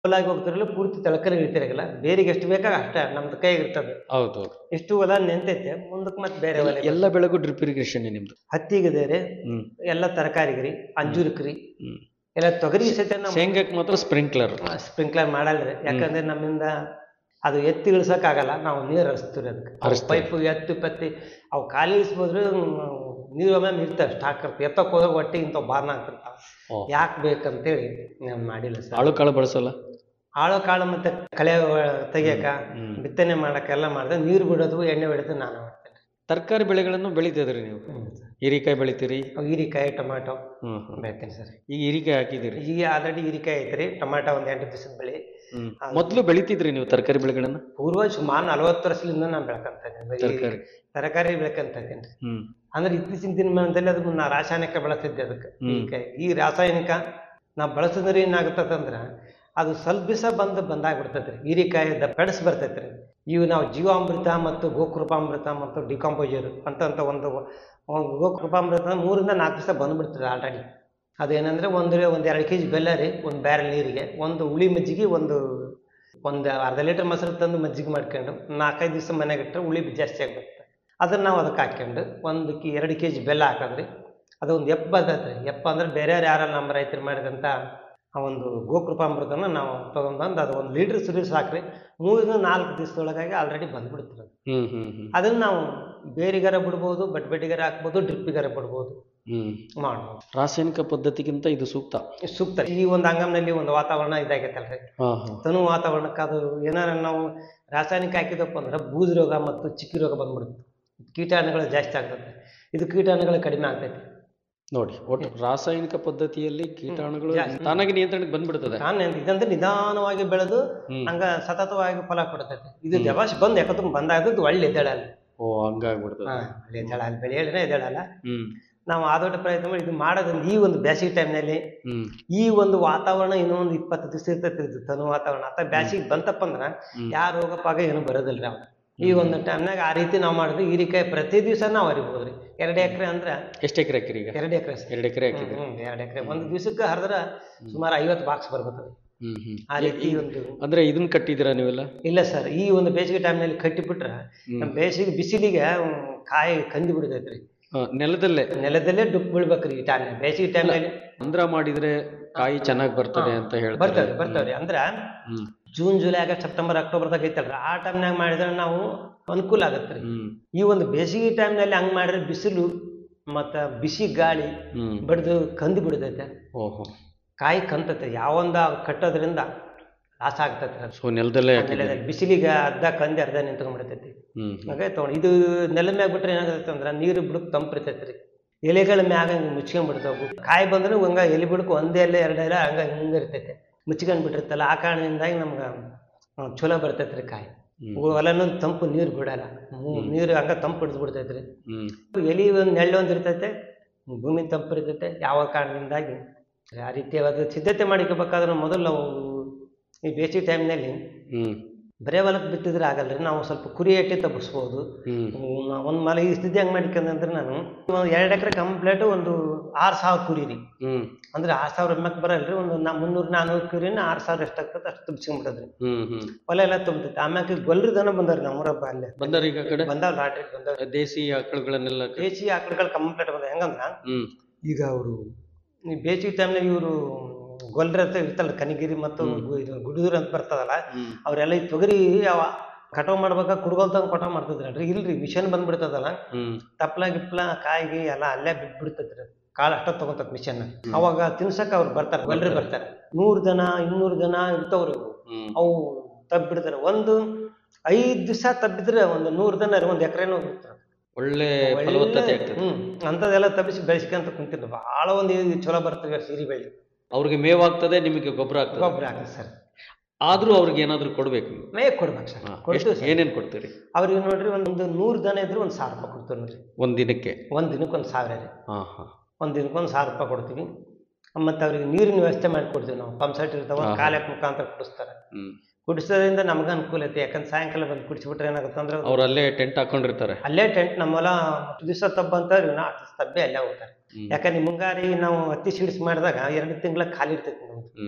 ಹೊಲಾಗಿ ಹೋಗ್ತಿರಲ್ಲ ಪೂರ್ತಿ ತಳಕಲ್ಲಿ ಇಳ್ತಿರಲ್ಲ ಬೇರಿಗೆ ಎಷ್ಟು ಬೇಕಾಗ ಅಷ್ಟೇ ನಮ್ದು ಕೈಗೆ ಇರ್ತದೆ ಹೌದು ಹೌದು ಇಷ್ಟು ಹೊಲ ನಿಂತೈತೆ ಮುಂದಕ್ಕೆ ಮತ್ತೆ ಬೇರೆ ಹೊಲ ಎಲ್ಲ ಬೆಳೆಗೂ ಡ್ರಿಪ್ ಇರಿಗೇಷನ್ ನಿಮ್ದು ಹತ್ತಿಗಿದೆ ರೀ ಹ್ಮ್ ಎಲ್ಲ ತರಕಾರಿಗೆ ರೀ ಅಂಜೂರಕ್ಕೆ ರೀ ಹ್ಮ್ ಎಲ್ಲ ತೊಗರಿ ಸಹಿತ ನಾವು ಶೇಂಗಾಕ್ಕೆ ಮಾತ್ರ ಸ್ಪ್ರಿಂಕ್ಲರ್ ಸ್ಪ್ರಿಂಕ್ಲರ್ ಮಾಡಲ್ರಿ ಯಾಕಂದ್ರೆ ನಮ್ಮಿಂದ ಅದು ಎತ್ತಿ ಇಳಿಸೋಕ್ಕಾಗಲ್ಲ ನಾವು ನೀರು ಹರಿಸ್ತೀವಿ ಅದಕ್ಕೆ ಹರಿಸ್ತೀರಿ. ಪೈಪು ಎತ್ತು ಪತ್ತಿ ಅವು ಖಾಲಿ ಇಳಿಸ್ಬೋದ್ರೆ ನೀರು ಒಮ್ಮೆ ಇರ್ತವೆ ಸ್ಟಾಕ್ ಇರ್ತವೆ ಎತ್ತಕ್ಕೆ ಹೋದಾಗ ಒಟ್ಟೆ ಇಂಥವು ಬಾರ್ನ ಆಗ್ತಿರ್ತಾವೆ ಓ. ಯಾಕೆ ಬೇಕಂತೇಳಿ ನಾವು ಮಾಡಿಲ್ಲ ಸರ್ ಆಳು ಕಾಳು ಬಳಸಲ್ಲ ಆಳು ಕಾಳು ಮತ್ತೆ ಕಳೆ ತೆಗಿಯಕ ಹ್ಮ್. ಬಿತ್ತನೆ ಮಾಡಕ ಎಲ್ಲ ಮಾಡಿದೆ ನೀರು ಬಿಡೋದು ಎಣ್ಣೆ ಬಿಡೋದು ನಾನು ಮಾಡ್ತೇನೆ ತರಕಾರಿ ಬೆಳೆಗಳನ್ನು ಬೆಳಿತಿದ್ರಿ ನೀವು ಹೀರಿಕಾಯಿ ಬೆಳಿತೀರಿ ಅವು ಹೀರಿಕಾಯಿ ಟೊಮ್ಯಾಟೊ ಹ್ಮ್ ಹ್ಮ್. ಬೆಳಿತೀನಿ ಸರ್ ಈಗ ಹೀರಿಕಾಯಿ ಹಾಕಿದಿರಿ ಈಗ ಆಲ್ರೆಡಿ ಹೀರಿಕಾಯಿ ಐತ್ರಿ ಟೊಮ್ಯಾಟೊ ಒಂದು ಎಂಟು ದಿವಸದ ಬೆಳೆ ಹ್ಮ್ ಮೊದಲು ಬೆಳಿತಿದ್ರಿ ನೀವು ತರಕಾರಿ ಬೆಳೆಗಳನ್ನ ಪೂರ್ವ ಸುಮಾರು ನಲವತ್ತು ವರ್ಷದಿಂದ ನಾನು ಬೆಳ್ಕೊಂತ ಇದ್ದೀನಿ ತರಕಾರಿ ತರಕಾರಿ ಬೆಳ್ಕೊಂತ ಇದ್ದೀನಿ ಹ್ಮ್ ಅಂದ್ರೆ ಇತ್ತೀಚಿನ ದಿನಮಾನದಲ್ಲಿ ಅದು ನಾ ರಾಸಾಯನಿಕ ಬಳಸ್ತಿದ್ದೆ ಅದಕ್ಕೆ ಹ್ಮ್. ಈಗ ಈ ರಾಸಾಯನಿಕ ನಾವು ಬಳಸಿದ್ರೆ ಏನಾಗುತ್ತಂದ್ರೆ ಅದು ಸ್ವಲ್ಪ ದಿವಸ ಬಂದು ಬಂದಾಗ್ಬಿಡ್ತೈತ್ರಿ ಹೀರಿಕಾಯಿ ದ ಪೆಡಸ್ ಬರ್ತೈತ್ರಿ ಇವು ನಾವು ಜೀವಾಮೃತ ಮತ್ತು ಗೋಕೃಪಾಮೃತ ಮತ್ತು ಡಿಕಾಂಪೋಸರ್ ಅಂತಂತ ಒಂದು ಒಂದು ಗೋಕೃಪಾಮೃತ ಮೂರಿಂದ ನಾಲ್ಕು ದಿವಸ ಬಂದ್ಬಿಡ್ತದೆ ಆಲ್ರೆಡಿ ಅದೇನಂದ್ರೆ ಒಂದು ಒಂದು ಎರಡು ಕೆ ಜಿ ಬೆಲ್ಲ ರೀ ಒಂದು ಬ್ಯಾರಲ್ ನೀರಿಗೆ ಒಂದು ಹುಳಿ ಮಜ್ಜಿಗೆ ಒಂದು ಒಂದು ಅರ್ಧ ಲೀಟರ್ ಮೊಸರು ತಂದು ಮಜ್ಜಿಗೆ ಮಾಡ್ಕೊಂಡು ನಾಲ್ಕೈದು ದಿವಸ ಮನೆಗೆ ಇಟ್ಟರೆ ಹುಳಿ ಜಾಸ್ತಿ ಆಗ್ಬಿಡುತ್ತೆ ಅದನ್ನು ನಾವು ಅದಕ್ಕೆ ಹಾಕ್ಕೊಂಡು ಒಂದು ಕಿ ಎರಡು ಕೆ ಜಿ ಬೆಲ್ಲ ಹಾಕಿದ್ರಿ ಅದು ಒಂದು ಎಪ್ಪ ಬರ್ತೈತೆ ರೀ ಎಪ್ಪ ಅಂದ್ರೆ ಬೇರೆ ಯಾರು ನಮ್ಮ ರೈತರು ಮಾಡಿದಂಥ ಆ ಒಂದು ಗೋಕೃಪಾಮೃತನ ನಾವು ತೊಗೊಂಡ್ಬಂದು ಅದು ಒಂದು ಲೀಟ್ರ್ ಸುರಿಸ್ ಹಾಕ್ರಿ ಮೂರಿಂದ ನಾಲ್ಕು ದಿವಸದೊಳಗಾಗಿ ಆಲ್ರೆಡಿ ಬಂದ್ಬಿಡ್ತದೆ ಅದು. ಹ್ಮ್ ಹ್ಮ್ ಹ್ಮ್ ಅದನ್ನು ನಾವು ಬೇರಿಗಾರ ಬಿಡ್ಬೋದು ಬಟ್ ಬೆಟ್ಟಿಗಾರ ಹಾಕ್ಬೋದು ಡ್ರಿಪ್ಪಿಗಾರ ಬಿಡ್ಬೋದು ಹ್ಮ್ ಮಾಡ್ಬೋದು ರಾಸಾಯನಿಕ ಪದ್ಧತಿಗಿಂತ ಇದು ಸೂಕ್ತ ಸೂಕ್ತ ಈ ಒಂದು ಹಂಗಮ್ನಲ್ಲಿ ಒಂದು ವಾತಾವರಣ ಇದಾಗೈತಲ್ರಿ ಹಾ ಹಾ ತನು ವಾತಾವರಣಕ್ಕೆ ಅದು ಏನಾರ ನಾವು ರಾಸಾಯನಿಕ ಹಾಕಿದಪ್ಪ ಅಂದ್ರೆ ಬೂದು ರೋಗ ಮತ್ತು ಚಿಕ್ಕಿ ರೋಗ ಬಂದ್ಬಿಡುತ್ತೆ ಕೀಟಾಣುಗಳು ಜಾಸ್ತಿ ಆಗ್ತದೆ ಇದು ಕೀಟಾಣುಗಳು ಕಡಿಮೆ ಆಗ್ತೈತಿ ನೋಡಿ ಒಟ್ಟು ರಾಸಾಯನಿಕ ಪದ್ಧತಿಯಲ್ಲಿ ಕೀಟಾಣುಗಳು ಜಾಸ್ತಿ. ತಾನಾಗಿ ನಿಯಂತ್ರಣಕ್ಕೆ ಬಂದ್ಬಿಡ್ತದೆ ನಾನು ಇದಂದ್ರೆ ನಿಧಾನವಾಗಿ ಬೆಳೆದು ಹ್ಮ್ ಹಂಗ ಸತತವಾಗಿ ಫಲ ಕೊಡ್ತೈತಿ ಇದು ಜವಾಶ್ ಬಂದು ಯಾಕಂದ್ರೆ ಬಂದಾಗದ್ದು ಒಳ್ಳೆ ಎದ್ದೇಳಲ್ಲ ಓ ಹಂಗಾಗ್ಬಿಡ್ತದೆ ಹಾ ಒಳ್ಳೆ ಎದ್ದೇಳಲ್ಲ ಬೆಳೆ ಹೇಳಿದ್ರೆ ಎದ್ದೇಳಲ್ಲ ಹ್ಮ್ ನಾವು ಆದೊಡ್ಡ ಪ್ರಯತ್ನ ಮಾಡಿ ಇದು ಮಾಡೋದ್ರಿಂದ ಈ ಒಂದು ಬೇಸಿಗೆ ಟೈಮ್ನಲ್ಲಿ ಹ್ಮ್ ಈ ಒಂದು ವಾತಾವರಣ ಇನ್ನೊಂದು ಇಪ್ಪತ್ತು ದಿವಸ ಇರ್ತೈತಿ ಇದು ತನು ವಾತಾವರಣ ಅಥವಾ ಬ್ಯಾಸಿಗೆ ಬಂತಪ್ಪ ಅಂದ್ರೆ ಹ್ಮ್. ಯಾವ ರೋಗ ಪಾಗ ಏನು ಬರೋದಿಲ್ರಿ ಅವ ಈ ಒಂದು ಟೈಮ್ನಾಗ ಆ ರೀತಿ ನಾವು ಮಾಡಿದ್ವಿ ಹೀರಿಕಾಯಿ ಪ್ರತಿ ದಿವಸ ನಾವು ಹರಿಬೋದ್ರಿ ಎರಡು ಎಕರೆ ಅಂದ್ರೆ ಎಷ್ಟು ಎಕರೆ ಹಾಕಿರಿ ಈಗ ಎರಡು ಎಕರೆ ಎರಡು ಎಕರೆ ಹಾಕಿದ್ರಿ ಎರಡು ಎಕರೆ ಒಂದು ದಿವಸಕ್ಕೆ ಹರಿದ್ರೆ ಸುಮಾರು ಐವತ್ತು ಬಾಕ್ಸ್ ಬರ್ಬೋದು ಹ್ಮ್ ಹ್ಮ್ ಆ ರೀತಿ ಒಂದು ಅಂದ್ರೆ ಇದನ್ನ ಕಟ್ಟಿದ್ದೀರಾ ನೀವೆಲ್ಲ ಇಲ್ಲ ಸರ್ ಈ ಒಂದು ಬೇಸಿಗೆ ಟೈಮ್ನಲ್ಲಿ ಕಟ್ಟಿಬಿಟ್ರೆ ನಮ್ಮ ಬೇಸಿಗೆ ಬಿಸಿಲಿಗೆ ಹ್ಮ್, ಕಾಯಿ ಕಂದಿ ಬಿಡ್ತೈತ್ರಿ ಆ, ನೆಲದಲ್ಲೇ ನೆಲದಲ್ಲೇ ಡುಕ್ ಬೀಳ್ಬೇಕ್ರಿ ಈ ಟೈಮ್ ಬೇಸಿಗೆ ಟೈಮ್ನಲ್ಲಿ ಅಂದ್ರ ಮಾಡಿದ್ರೆ ಕಾಯಿ ಚೆನ್ನಾಗಿ ಬರ್ತದೆ ಅಂತ ಹೇಳ್ತಾರೆ ಬರ್ತವ್ರಿ ಬರ್ತವ್ರಿ ಅಂದ್ರ ಹ್ಮ್ ಜೂನ್ ಜುಲೈ ಆಗಸ್ಟ್ ಸೆಪ್ಟೆಂಬರ್ ಅಕ್ಟೋಬರ್ದಾಗ ಐತಲ್ರಿ ಆ ಟೈಮ್ನಾಗ ಮಾಡಿದ್ರೆ ನಾವು ಅನುಕೂಲ ಆಗತ್ತೆ ರೀ ಹ್ಮ್ ಈ ಒಂದು ಬೇಸಿಗೆ ಟೈಮ್ನಲ್ಲಿ ಹಂಗ್ ಮಾಡಿದ್ರೆ ಬಿಸಿಲು ಮತ್ತ ಬಿಸಿ ಗಾಳಿ ಹ್ಮ್ ಬಡ್ದು ಕಂದು ಬಿಡ್ತೈತೆ ಓಹೋ ಕಾಯಿ ಕಂತೈತೆ ಯಾವೊಂದ ಕಟ್ಟೋದ್ರಿಂದ ಲಾಸ್ ಆಗ್ತೈತೆ ಅದು. ಸೊ ನೆಲದಲ್ಲೇ ಹಾಕಿದ್ರಿ ನೆಲದಲ್ಲಿ ಬಿಸಿಲಿಗೆ ಅರ್ಧ ಕಂದಿ ಅರ್ಧ ನಿಂತ್ಕೊಂಡ್ಬಿಡ್ತೈತಿ ಹ್ಮ್ ಹಾಗಾಗಿ ತಗೊಂಡು ಇದು ನೆಲದ ಮ್ಯಾಗ ಬಿಟ್ರೆ ಏನಾಗತ್ತೆ ಅಂದ್ರೆ ನೀರು ಬಿಡಕ್ ತಂಪಿರ್ತೈತೆ ರೀ ಎಲೆಗಳ ಮ್ಯಾಗ ಹಂಗೆ ಮುಚ್ಕೊಂಡ್ಬಿಡ್ತಾವು ಕಾಯಿ ಬಂದ್ರೆ ಹಂಗ ಎಲೆ ಬಿಡಕ್ ಒಂದೇ ಎಲೆ ಎರಡು ಎಲೆ ಹಂಗ ಹಿಂಗ ಇರ್ತೈತೆ ಮುಚ್ಕೊಂಡ್ ಬಿಟ್ಟಿರ್ತಲ್ಲ ಆ ಕಾರಣದಿಂದಾಗಿ ನಮ್ಗೆ ಹ್ಮ್, ಚಲೋ ಬರ್ತೈತೆ ರೀ ಕಾಯಿ ಹ್ಮ್. ಹೊಲನೂ ತಂಪು ನೀರು ಬಿಡಲ್ಲ ಮೂ- ನೀರು ಹಂಗ ತಂಪು ಹಿಡಿದು ಬಿಡ್ತೈತೆ ರೀ ಹ್ಮ್ ಎಲಿ ಒಂದು ನೆಳ್ಳು ಒಂದು ಇರ್ತೈತೆ ಭೂಮಿ ತಂಪು ಇರ್ತೈತೆ ಯಾವ ಕಾರಣದಿಂದಾಗಿ ಆ ರೀತಿಯಾದ ಸಿದ್ಧತೆ ಮಾಡ್ಕೋಬೇಕಾದ್ರೆ ಮೊದಲು ನಾವು ಈ ಬೇಸಿಗೆ ಟೈಮ್ನಲ್ಲಿ ಹ್ಮ್ ಬರೇ ಹೊಲಕ್ಕೆ ಬಿತ್ತಿದ್ರೆ ಆಗಲ್ಲ ರೀ ನಾವು ಸ್ವಲ್ಪ ಕುರಿ ಎಟ್ಟಿ ತಪ್ಪಿಸ್ಬೋದು ಹ್ಮ್ ಒಂದು ಮಲ ಈ ಸ್ಥಿತಿ ಹೆಂಗೆ ಮಾಡ್ಕೊಂಡ್ರೆ ನಾನು ಒಂದು ಎರಡು ಎಕರೆ ಕಂಪ್ಲೀಟ್ ಒಂದು ಆರು ಸಾವಿರ ಕುರಿ ರೀ ಹ್ಮ್ ಅಂದ್ರೆ ಆರು ಸಾವಿರ ಎಮ್ಮಕ್ಕೆ ಬರಲ್ಲ ರೀ ಒಂದು ನಾ ಮುನ್ನೂರು ನಾನ್ನೂರು ಕುರಿನ ಆರು ಸಾವಿರ ಎಷ್ಟು ಆಗ್ತದೆ ಅಷ್ಟು ತುಂಬಿಸ್ಕೊಂಡ್ಬಿಡೋದ್ರಿ ಹ್ಮ್ ಹ್ಮ್ ಹೊಲ ಎಲ್ಲ ತುಂಬತೈತೆ ಆಮ್ಯಾಕೆ ಗೊಲ್ರಿ ದನ ಬಂದವ್ರಿ ನಮ್ಮೂರಪ್ಪ ಅಲ್ಲೇ ಬಂದಾರ ಈಗ ಆ ಕಡೆ ಬಂದಾವ್ ಲಾಟ್ರಿ ಬಂದವ್ರಿ ದೇಸಿ ಆಕಳುಗಳನ್ನೆಲ್ಲ ಕ- ದೇಶಿ ಆಕಳುಗಳು ಕಂಪ್ಲೀಟ್ ಬಂದ ಹೆಂಗಂದ್ರ ಹ್ಮ್ ಈಗ ಅವರು ಈ ಬೇಸಿಗೆ ಟೈಮ್ನಾಗ ಇವರು ಗೊಲ್ರ ಅಂತ ಇರ್ತಲ್ಲ ಕನಿಗಿರಿ ಮತ್ತು ಗು- ಇದು ಗುಡುಗುರು ಅಂತ ಬರ್ತದಲ್ಲ ಹ್ಮ್ ಅವರೆಲ್ಲ ಈ ತೊಗರಿ ಅವ ಕಟಾವ್ ಮಾಡ್ಬೇಕಾ ಕುಡ್ಗೋಲ್ ತಂದು ಕಟಾವ್ ಮಾಡ್ತಿದ್ರಲ್ರಿ ಇಲ್ರಿ ಮಿಷನ್ ಬಂದ್ಬಿಡ್ತದಲ್ಲ ಹ್ಮ್ ತಪ್ಲ ಗಿಪ್ಲ ಕಾಯಿಗೆ ಎಲ್ಲ ಅಲ್ಲೇ ಬಿಟ್ಬಿಡ್ತೈತ್ರಿ ಕಾಳು ಅಷ್ಟ ತಗೊಂತದ ಮಿಷನ್ ಅವಾಗ ತಿನ್ಸಕ್ ಅವ್ರು ಬರ್ತಾರೆ ಗೊಲ್ರಿ ಬರ್ತಾರೆ ನೂರು ಜನ ಇನ್ನೂರು ಜನ ಇರ್ತವ್ರಿ ಅವು. ಹ್ಮ್ ಅವು ತಬ್ಬಿಡ್ತಾರೆ ಒಂದು ಐದ್ ದಿವಸ ತಬ್ಬಿದ್ರೆ ಒಂದು ನೂರು ಜನ ಒಂದ್ ಎಕರೆನೂ ಬಿಡ್ತಾರೆ ಒಳ್ಳೆ ಫಲವತ್ತತೆ ಆಗ್ತದೆ ಹ್ಮ್ ಅಂತದೆಲ್ಲ ತಬ್ಬಿಸಿ ಬೆಳೆಸ್ಕೊಂತ ಕುಂತಿದ್ರು ಬಹಳ ಒಂದು ಇದು ಚಲೋ ಬರ್ತವೆ ಸೀರೆ ಬೆಳೆ ಅವ್ರಿಗೆ ಮೇವಾಗ್ತದೆ ನಿಮಗೆ ಗೊಬ್ಬರ ಆಗ್ತದೆ ಗೊಬ್ಬರ ಹಾಕಿ ಸರ್ ಆದ್ರೂ ಅವ್ರಿಗೆ ಏನಾದ್ರು ಕೊಡ್ಬೇಕು ನೀವು ಮೇ ಕೊಡ್ಬೇಕು ಸರ್ ಹಾ, ಕೊಡ್ತೀವಿ ಎಷ್ಟ್- ಸರ್ ಏನೇನ್ ಕೊಡ್ತೀರಿ ಅವ್ರಿಗೆ ನೋಡ್ರಿ ಒಂದು ನೂರು ದನ ಇದ್ರೆ ಒಂದು ಸಾವಿರ ರೂಪಾಯಿ ಕೊಡ್ತೀವಿ ನೋಡ್ರಿ ಒಂದ್ ದಿನಕ್ಕೆ ಒಂದ್ ದಿನಕ್ಕೆ ಒಂದು ಸಾವಿರ ರೀ ಹಾ ಹಾ ಒಂದ್ ದಿನಕ್ಕೆ ಒಂದು ಸಾವಿರ ರೂಪಾಯಿ ಕೊಡ್ತೀವಿ ಮತ್ತೆ ಅವ್ರಿಗೆ ನೀರಿನ ವ್ಯವಸ್ಥೆ ಮಾಡಿ ಕೊಡ್ತೀವಿ ನಾವು ಪಂಪ್ ಸೆಟ್ ಇರ್ತಾವ ಹಾ. ಕಾಲಕ್ಕೆ ಮುಖಾಂತರ ಕುಡಿಸ್ತಾರೆ ಹ್ಮ್ ಕುಡಿಸೋದ್ರಿಂದ ನಮ್ಗೆ ಅನುಕೂಲ ಐತಿ ಯಾಕಂದ್ರೆ ಸಾಯಂಕಾಲ ಬಂದು ಕುಡಿಸ್ಬಿಟ್ರೆ ಏನಾಗುತ್ತೆ ಅಂದ್ರೆ ಅದು ಅವ್ರು ಅಲ್ಲೇ ಟೆಂಟ್ ಹಾಕೊಂಡಿರ್ತಾರೆ ಅಲ್ಲೇ ಟೆಂಟ್ ನಮ್ಮೆಲ್ಲ ಹತ್ತು ದಿವಸ ತಬ್ಬ ಅಂತ ನಾ ಹತ್ತು ದಿವಸ ತಬ್ಬೆ ಅಲ್ಲೇ ಹೋಗ್ತಾರೆ ಹ್ಮ್. ಯಾಕಂದ್ರೆ ಮುಂಗಾರಿ ನಾವು ಹತ್ತಿ ಸಿಡಿಸ್ ಮಾಡಿದಾಗ ಎರಡು ತಿಂಗಳ ಖಾಲಿ ಇರ್ತೈತಿ ನಮ್ದು ಹ್ಮ್